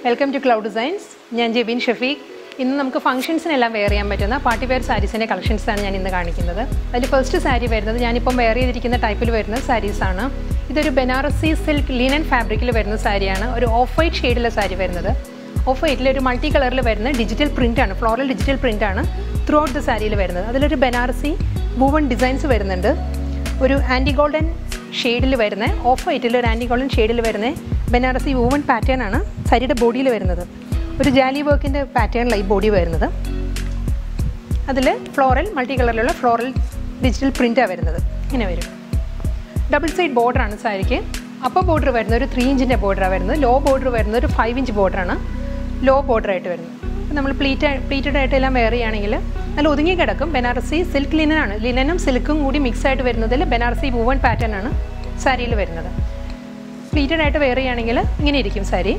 welcome to cloud designs ഞാൻ ജെബിൻ ഷഫീഖ് ഇന്ന് നമുക്ക് ഫംഗ്ഷൻസിനെല്ലാം വെയർ ചെയ്യാൻ പറ്റുന്ന പാർട്ടി വെയർ സാരീസിൻ്റെ കളക്ഷൻസാണ് ഞാൻ ഇന്ന് കാണിക്കുന്നത് അതിൽ ഫസ്റ്റ് സാരി വരുന്നത് ഞാനിപ്പം വെയർ ചെയ്തിരിക്കുന്ന ടൈപ്പിൽ വരുന്ന സാരീസാണ് ഇതൊരു ബനാറസി സിൽക്ക് ലിനൻ ഫാബ്രിക്കിൽ വരുന്ന സാരിയാണ് ഒരു ഓഫ് വൈറ്റ് ഷെയ്ഡിലെ സാരി വരുന്നത് ഓഫ് വൈറ്റിൽ ഒരു മൾട്ടി കളറിൽ വരുന്ന ഡിജിറ്റൽ പ്രിൻ്റാണ് ഫ്ലോറൽ ഡിജിറ്റൽ പ്രിൻ്റാണ് ത്രൂ ഔട്ട് ദ സാരിയിൽ വരുന്നത് അതിലൊരു ബനാറസി വൂവൺ ഡിസൈൻസ് വരുന്നുണ്ട് ഒരു ആൻറ്റി ഗോൾഡൻ ഷെയ്ഡിൽ വരുന്ന ഓഫ് വൈറ്റിൽ ഒരു ആൻറ്റി ഗോൾഡൻ ഷെയ്ഡിൽ വരുന്ന ബനാറസി വൂവൺ പാറ്റേൺ ആണ് സാരിയുടെ ബോഡിയിൽ വരുന്നത് ഒരു ജാലി വർക്കിൻ്റെ പാറ്റേണിലാണ് ഈ ബോഡി വരുന്നത് അതിൽ ഫ്ലോറൽ മൾട്ടി കളറിലുള്ള ഫ്ലോറൽ ഡിജിറ്റൽ പ്രിൻ്റാണ് വരുന്നത് ഇങ്ങനെ വരും ഡബിൾ സൈഡ് ബോർഡറാണ് സാരിക്ക് അപ്പർ ബോർഡർ വരുന്നത് ഒരു ത്രീ ഇഞ്ചിൻ്റെ ബോർഡറാണ് വരുന്നത് ലോ ബോർഡർ വരുന്നത് ഒരു ഫൈവ് ഇഞ്ച് ബോർഡറാണ് ലോ ബോർഡറായിട്ട് വരുന്നത് അപ്പോൾ നമ്മൾ പ്ലീറ്റ് പ്ലീറ്റഡ് ആയിട്ട് എല്ലാം വെയർ ചെയ്യുകയാണെങ്കിൽ നല്ല ഒതുങ്ങി കിടക്കും ബനാറസി സിൽക്ക് ലിനനാണ് ലിനനും സിൽക്കും കൂടി മിക്സ് ആയിട്ട് വരുന്നതിൽ ബനാറസി വൂവൺ പാറ്റേൺ ആണ് സാരിയിൽ വരുന്നത് പ്ലീറ്റഡ് ആയിട്ട് വെയർ ചെയ്യുകയാണെങ്കിൽ ഇങ്ങനെ ഇരിക്കും സാരി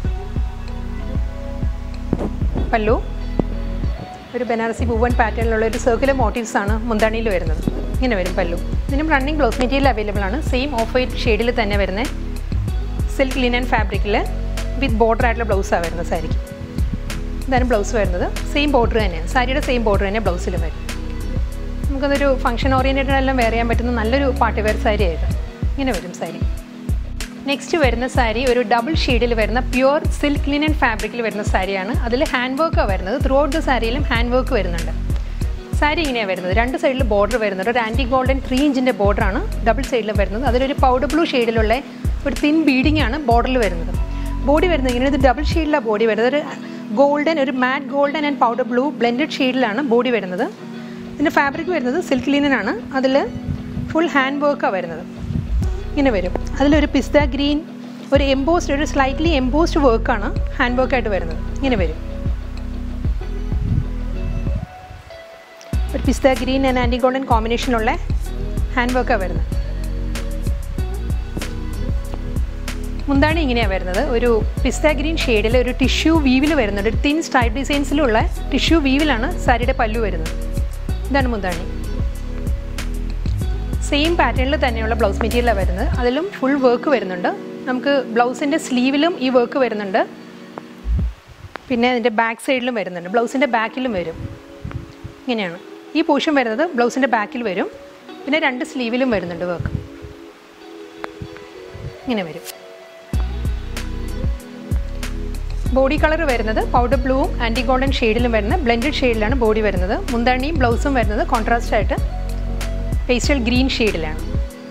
പല്ലു ഒരു ബനാറസി വൂവൺ പാറ്റേണിലുള്ള ഒരു സർക്കുലർ മോട്ടീവ്സ് ആണ് മുന്താണിയിൽ വരുന്നത് ഇങ്ങനെ വരും പല്ലു ഇതിനും റണ്ണിങ് ബ്ലൗസ് മെറ്റീരിയൽ അവൈലബിൾ ആണ് സെയിം ഓഫ് വൈറ്റ് ഷെയ്ഡിൽ തന്നെ വരുന്ന സിൽക്ക് ലിനൻ ഫാബ്രിക്കിൽ വിത്ത് ബോർഡർ ആയിട്ടുള്ള ബ്ലൗസാണ് വരുന്നത് സാരിക്ക് ഇതാണ് ബ്ലൗസ് വരുന്നത് സെയിം ബോർഡർ തന്നെയാണ് സാരിയുടെ സെയിം ബോർഡർ തന്നെ ബ്ലൗസിലും വരും നമുക്കതൊരു ഫംഗ്ഷൻ ഓറിയൻറ്റഡ് എല്ലാം വെയർ ചെയ്യാൻ പറ്റുന്ന നല്ലൊരു പാർട്ടി വെയർ സാരി ആയത് ഇങ്ങനെ വരും സാരി നെക്സ്റ്റ് വരുന്ന സാരി ഒരു ഡബിൾ ഷെയ്ഡിൽ വരുന്ന പ്യുവർ സിൽക്ക് ലിനൻ ഫാബ്രിക്കിൽ വരുന്ന സാരിയാണ് അതിൽ ഹാൻഡ് വർക്കാണ് വരുന്നത് ത്രൂ ഔട്ട് ദ സാരിയിലും ഹാൻഡ് വർക്ക് വരുന്നുണ്ട് സാരി ഇങ്ങനെയാണ് വരുന്നത് രണ്ട് സൈഡിൽ ബോർഡർ വരുന്നുണ്ട് ഒരു ആൻറ്റി ഗോൾഡൻ ത്രീ ഇഞ്ചിൻ്റെ ബോർഡറാണ് ഡബിൾ സൈഡിൽ വരുന്നത് അതിലൊരു പൗഡർ ബ്ലൂ ഷെയ്ഡിലുള്ള ഒരു തിൻ ബീഡിംഗ് ആണ് ബോർഡറിൽ വരുന്നത് ബോഡി വരുന്നത് ഇങ്ങനെ ഇത് ഡബിൾ ഷെയ്ഡിലാണ് ബോഡി വരുന്നത് ഒരു ഗോൾഡൻ ഒരു matte golden and powder blue blended ഷെയ്ഡിലാണ് ബോഡി വരുന്നത് ഇതിൻ്റെ ഫാബ്രിക് വരുന്നത് സിൽക്ക് ലിനനാണ് അതിൽ ഫുൾ ഹാൻഡ് വർക്കാണ് വരുന്നത് ഇങ്ങനെ വരും അതിലൊരു പിസ്ത ഗ്രീൻ ഒരു എംബോസ്ഡ് ഒരു സ്ലൈറ്റ്ലി എംബോസ്ഡ് വർക്കാണ് ഹാൻഡ് വർക്കായിട്ട് വരുന്നത് ഇങ്ങനെ വരും ഒരു pista green and antique golden കോമ്പിനേഷനുള്ള ഹാൻഡ് വർക്കാണ് വരുന്നത് മുന്താണി ഇങ്ങനെയാണ് വരുന്നത് ഒരു പിസ്ത ഗ്രീൻ ഷെയ്ഡിൽ ഒരു ടിഷ്യൂ വീവിൽ വരുന്നുണ്ട് ഒരു തിൻ സ്ട്രൈപ്പ് ഡിസൈൻസിലുള്ള ടിഷ്യൂ വീവിലാണ് സാരിയുടെ പല്ലു വരുന്നത് ഇതാണ് മുന്താണി സെയിം പാറ്റേണിൽ തന്നെയുള്ള ബ്ലൗസ് മെറ്റീരിയലാണ് വരുന്നത് അതിലും ഫുൾ വർക്ക് വരുന്നുണ്ട് നമുക്ക് ബ്ലൗസിൻ്റെ സ്ലീവിലും ഈ വർക്ക് വരുന്നുണ്ട് പിന്നെ അതിൻ്റെ ബാക്ക് സൈഡിലും വരുന്നുണ്ട് ബ്ലൗസിൻ്റെ ബാക്കിലും വരും ഇങ്ങനെയാണ് ഈ പോർഷൻ വരുന്നത് ബ്ലൗസിൻ്റെ ബാക്കിൽ വരും പിന്നെ രണ്ട് സ്ലീവിലും വരുന്നുണ്ട് വർക്ക് ഇങ്ങനെ വരും ബോഡി കളർ വരുന്നത് പൗഡർ ബ്ലൂവും ആൻറ്റി ഗോൾഡൻ ഷെയ്ഡിലും വരുന്ന ബ്ലെൻഡഡ് ഷെയ്ഡിലാണ് ബോഡി വരുന്നത് മുന്താണിയും ബ്ലൗസും വരുന്നത് കോൺട്രാസ്റ്റ് ആയിട്ട് പേസ്റ്റൽ ഗ്രീൻ ഷെയ്ഡിലാണ്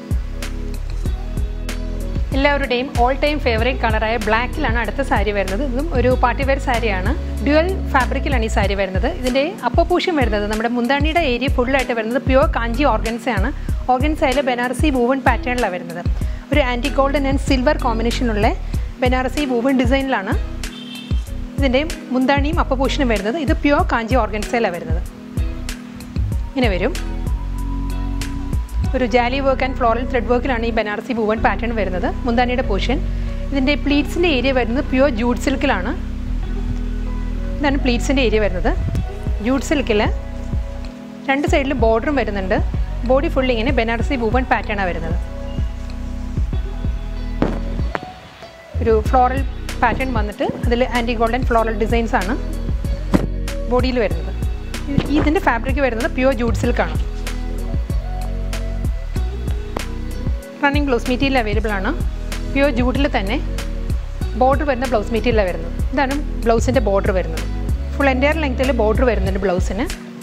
എല്ലാവരുടെയും ഓൾ ടൈം ഫേവറേറ്റ് കളറായ ബ്ലാക്കിലാണ് അടുത്ത സാരി വരുന്നത് ഇതും ഒരു പാർട്ടി വെയർ സാരിയാണ് ഡ്യുവൽ ഫാബ്രിക്കിലാണ് ഈ സാരി വരുന്നത് ഇതിൻ്റെ അപ്പർ പൂഷൻ വരുന്നത് നമ്മുടെ മുന്താണിയുടെ ഏരിയ ഫുള്ളായിട്ട് വരുന്നത് പ്യുവർ കാഞ്ചി ഓർഗൻസയാണ് ഓർഗൻസയിൽ ബനാറസി വൂവൺ പാറ്റേണിലാണ് വരുന്നത് ഒരു ആൻറ്റി ഗോൾഡൻ ആൻഡ് സിൽവർ കോമ്പിനേഷനുള്ള ബനാറസി വൂവൺ ഡിസൈനിലാണ് ഇതിൻ്റെ മുന്താണിയും അപ്പർ പൂഷനും വരുന്നത് ഇത് പ്യുവർ കാഞ്ചി ഓർഗൻസയിലാണ് വരുന്നത് ഇങ്ങനെ വരും ഒരു jaali work and floral thread വർക്കിലാണ് ഈ ബനാറസി വൂവൺ പാറ്റേൺ വരുന്നത് മുന്താനിയുടെ പോർഷൻ ഇതിൻ്റെ പ്ലീറ്റ്സിൻ്റെ ഏരിയ വരുന്നത് പ്യുവർ ജൂഡ് സിൽക്കിലാണ് ഇതാണ് പ്ലീറ്റ്സിൻ്റെ ഏരിയ വരുന്നത് ജൂഡ് സിൽക്കിൽ രണ്ട് സൈഡിലും ബോർഡറും വരുന്നുണ്ട് ബോഡി ഫുൾ ഇങ്ങനെ ബനാറസി വൂവൺ പാറ്റേണാണ് വരുന്നത് ഒരു ഫ്ലോറൽ പാറ്റേൺ വന്നിട്ട് അതിൽ ആൻറ്റി ഗോൾഡൻ ഫ്ലോറൽ ഡിസൈൻസ് ആണ് ബോഡിയിൽ വരുന്നത് ഇതിൻ്റെ ഫാബ്രിക് വരുന്നത് പ്യുവർ ജൂഡ് സിൽക്കാണ് റണ്ണിങ് ബ്ലൗസ് മെറ്റീരിയൽ അവൈലബിൾ ആണ് പ്യുവർ ജൂഡിൽ തന്നെ ബോർഡർ വരുന്ന ബ്ലൗസ് മെറ്റീരിയലാണ് വരുന്നത് ഇതാണ് ബ്ലൗസിൻ്റെ ബോർഡർ വരുന്നത് ഫുൾ എൻറ്റയർ ലെങ്ത്തിൽ ബോർഡർ വരുന്നുണ്ട് ബ്ലൗസിന്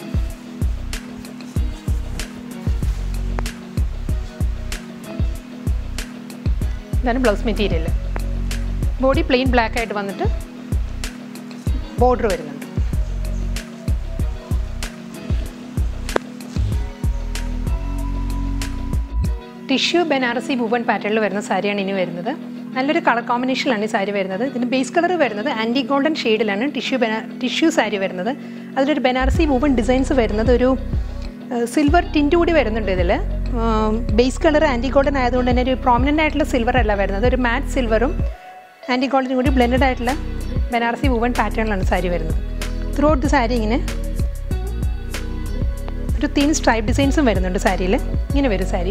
ഇതാണ് blouse material body plain black ആയിട്ട് വന്നിട്ട് ബോർഡർ വരുന്നുണ്ട് ടിഷ്യൂ ബനാറസി വുവൺ പാറ്റേണിൽ വരുന്ന സാരിയാണ് ഇനി വരുന്നത് നല്ലൊരു കളർ കോമ്പിനേഷനിലാണ് ഈ സാരി വരുന്നത് ഇതിൻ്റെ ബേസ് കളർ വരുന്നത് ആൻറ്റി ഗോൾഡൻ ഷെയ്ഡിലാണ് ടിഷ്യൂ ബനാ ടിഷ്യൂ സാരി വരുന്നത് അതിലൊരു ബനാറസി വുവൺ ഡിസൈൻസ് വരുന്നത് ഒരു സിൽവർ ടിൻറ്റ് കൂടി വരുന്നുണ്ട് ഇതിൽ ബേസ് കളർ ആൻറ്റി ഗോൾഡൻ ആയതുകൊണ്ട് തന്നെ ഒരു പ്രോമിനൻ്റ് ആയിട്ടുള്ള സിൽവർ അല്ല വരുന്നത് ഒരു മാറ്റ് സിൽവറും ആൻറ്റി ഗോൾഡനും കൂടി ബ്ലെൻഡഡ് ആയിട്ടുള്ള ബനാറസി വുവൺ പാറ്റേണിലാണ് സാരി വരുന്നത് ത്രൂ ഔട്ട് ദി സാരി ഇങ്ങനെ ഒരു തീൻ സ്ട്രൈപ്പ് ഡിസൈൻസും വരുന്നുണ്ട് സാരിയിൽ ഇങ്ങനെ വരും സാരി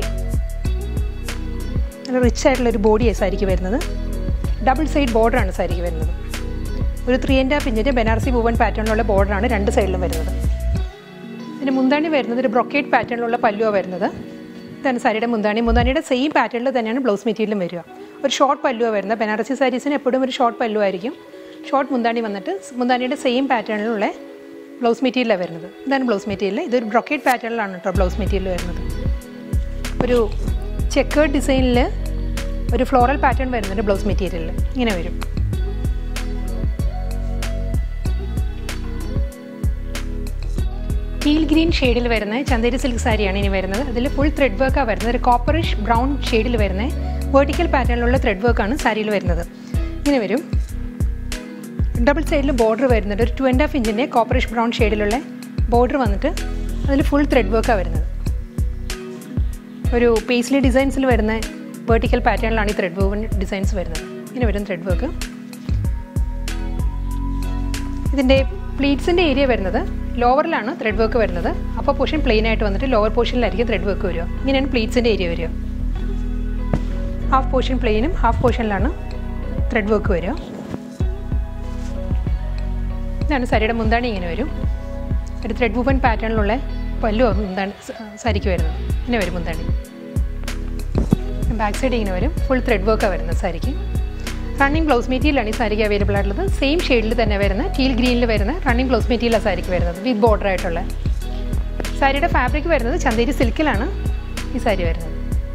നല്ല റിച്ച് ആയിട്ടുള്ള ഒരു ബോഡിയാണ് സാരിക്ക് വരുന്നത് ഡബിൾ സൈഡ് ബോർഡറാണ് സാരിക്ക് വരുന്നത് ഒരു ത്രീ ആൻഡ് ഹാഫ് ഇഞ്ചിൻ്റെ ബനാറസി വുവൻ പാറ്റേണിലുള്ള ബോർഡറാണ് രണ്ട് സൈഡിലും വരുന്നത് ഇതിന് മുന്താണി വരുന്നത് ഒരു ബ്രൊക്കേറ്റ് പാറ്റേണിലുള്ള പല്ലുവാണ് വരുന്നത് ഇതാണ് സാരിയുടെ മുന്താണി മുന്താണിയുടെ സെയിം പാറ്റേണിൽ തന്നെയാണ് ബ്ലൗസ് മെറ്റീരിയലും വരിക ഒരു ഷോർട്ട് പല്ലുവാണ് വരുന്നത് ബനാറസി സാരീസിന് എപ്പോഴും ഒരു ഷോർട്ട് പല്ലു ആയിരിക്കും ഷോർട്ട് മുന്താണി വന്നിട്ട് മുന്താണിയുടെ സെയിം പാറ്റേണിലുള്ള ബ്ലൗസ് മെറ്റീരിയലാണ് വരുന്നത് ഇതാണ് ബ്ലൗസ് മെറ്റീരിയൽ ഇതൊരു ബ്രൊക്കേറ്റ് പാറ്റേണിലാണ് കേട്ടോ ബ്ലൗസ് മെറ്റീരിയൽ വരുന്നത് ഒരു ചെക്കേർഡ് ഡിസൈനിൽ ഒരു ഫ്ലോറൽ പാറ്റേൺ വരുന്നുണ്ട് ബ്ലൗസ് മെറ്റീരിയലിൽ ഇങ്ങനെ വരും ടീൽ ഗ്രീൻ ഷെയ്ഡിൽ വരുന്ന ചന്തേരി സിൽക്ക് സാരിയാണ് ഇനി വരുന്നത് അതിൽ ഫുൾ ത്രെഡ് വർക്കാണ് വരുന്നത് ഒരു കോപ്പറിഷ് ബ്രൗൺ ഷെയ്ഡിൽ വരുന്ന വേർട്ടിക്കൽ പാറ്റേണിലുള്ള ത്രെഡ് വർക്കാണ് സാരിയിൽ വരുന്നത് ഇങ്ങനെ വരും ഡബിൾ സൈഡിൽ ബോർഡർ വരുന്നുണ്ട് ഒരു ടു ആൻഡ് ഹാഫ് ഇഞ്ചിൻ്റെ കോപ്പറിഷ് ബ്രൗൺ ഷെയ്ഡിലുള്ള ബോർഡർ വന്നിട്ട് അതിൽ ഫുൾ ത്രെഡ് വർക്കാണ് വരുന്നത് ഒരു പേസ്ലി ഡിസൈൻസിൽ വരുന്ന വേർട്ടിക്കൽ പാറ്റേണിലാണ് ഈ ത്രെഡ് വർക്ക് ഡിസൈൻസ് വരുന്നത് ഇങ്ങനെ വരും ത്രെഡ് വർക്ക് ഇതിൻ്റെ പ്ലീറ്റ്സിൻ്റെ ഏരിയ വരുന്നത് ലോവറിലാണ് ത്രെഡ് വർക്ക് വരുന്നത് അപ്പോൾ പോർഷൻ പ്ലെയിൻ ആയിട്ട് വന്നിട്ട് ലോവർ പോർഷനിലായിരിക്കും ത്രെഡ് വർക്ക് വരിക ഇങ്ങനെയാണ് പ്ലീറ്റ്സിൻ്റെ ഏരിയ വരിക ഹാഫ് പോർഷൻ പ്ലെയിനും ഹാഫ് പോർഷനിലാണ് ത്രെഡ് വർക്ക് വരിക ഇതാണ് സാരിയുടെ മുന്താണി ഇങ്ങനെ വരും ഒരു ത്രെഡ് വുവൻ പാറ്റേണിലുള്ള പല്ലു മുന്താണി സാരിക്ക് വരുന്നത് ഇങ്ങനെ വരും മുന്താണി ബാക്ക് സൈഡ് ഇങ്ങനെ വരും ഫുൾ ത്രെഡ് വർക്കാണ് വരുന്നത് സാരിക്ക് റണ്ണിങ് ബ്ലൗസ് മെറ്റീരിയലാണ് ഈ സാരിക്ക് അവൈലബിൾ ആയിട്ടുള്ളത് സെയിം ഷെയ്ഡിൽ തന്നെ വരുന്ന ടീൽ ഗ്രീനിൽ വരുന്ന റണ്ണിങ് ബ്ലൗസ് മെറ്റീരിയലാണ് സാരിക്ക് വരുന്നത് വിത്ത് ബോർഡർ ആയിട്ടുള്ള സാരിയുടെ ഫാബ്രിക് വരുന്നത് ചന്തേരി സിൽക്കിലാണ് ഈ സാരി വരുന്നത്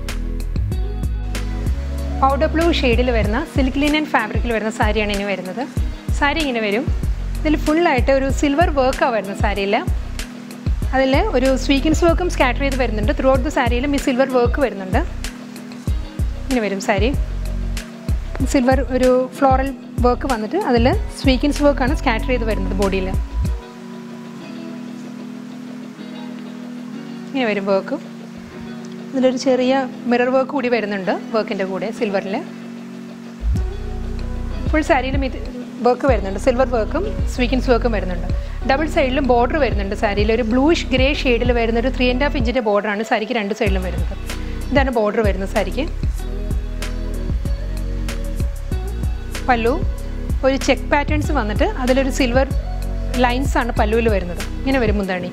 പൗഡർ ബ്ലൂ ഷെയ്ഡിൽ വരുന്ന സിൽക്ക് ലിനൻ ഫാബ്രിക്കിൽ വരുന്ന സാരിയാണ് ഇനി വരുന്നത് സാരി ഇങ്ങനെ വരും ഇതിൽ ഫുള്ളായിട്ട് ഒരു സിൽവർ വർക്കാണ് വരുന്നത് സാരിയിൽ അതിൽ ഒരു സ്വീക്കൻസ് വർക്കും സ്കാറ്റർ ചെയ്ത് വരുന്നുണ്ട് ത്രൂ ഔട്ട് ദ സാരിയിലും ഈ സിൽവർ വർക്ക് വരുന്നുണ്ട് ഇങ്ങനെ വരും സാരി സിൽവർ ഒരു ഫ്ലോറൽ വർക്ക് വന്നിട്ട് അതിൽ സ്വീക്കൻസ് വർക്കാണ് സ്കാറ്റർ ചെയ്ത് വരുന്നത് ബോഡിയിൽ ഇങ്ങനെ വരും വർക്ക് ഇതിലൊരു ചെറിയ മിറർ വർക്ക് കൂടി വരുന്നുണ്ട് വർക്കിൻ്റെ കൂടെ സിൽവറിൽ ഫുൾ സാരിയിലും ഇത് വർക്ക് വരുന്നുണ്ട് സിൽവർ വർക്കും സ്വീക്കൻസ് വർക്കും വരുന്നുണ്ട് ഡബിൾ സൈഡിലും ബോർഡർ വരുന്നുണ്ട് സാരിയിൽ ഒരു ബ്ലൂഷ് ഗ്രേ ഷെയ്ഡിൽ വരുന്ന ഒരു ത്രീ ആൻഡ് ഹാഫ് ഇഞ്ചിൻ്റെ ബോർഡറാണ് സാരിക്ക് രണ്ട് സൈഡിലും വരുന്നത് ഇതാണ് ബോർഡർ വരുന്നത് സാരിക്ക് പല്ലു ഒരു ചെക്ക് പാറ്റേൺസ് വന്നിട്ട് അതിലൊരു സിൽവർ ലൈൻസ് ആണ് പല്ലുവിൽ വരുന്നത് ഇങ്ങനെ വരും മുന്താണി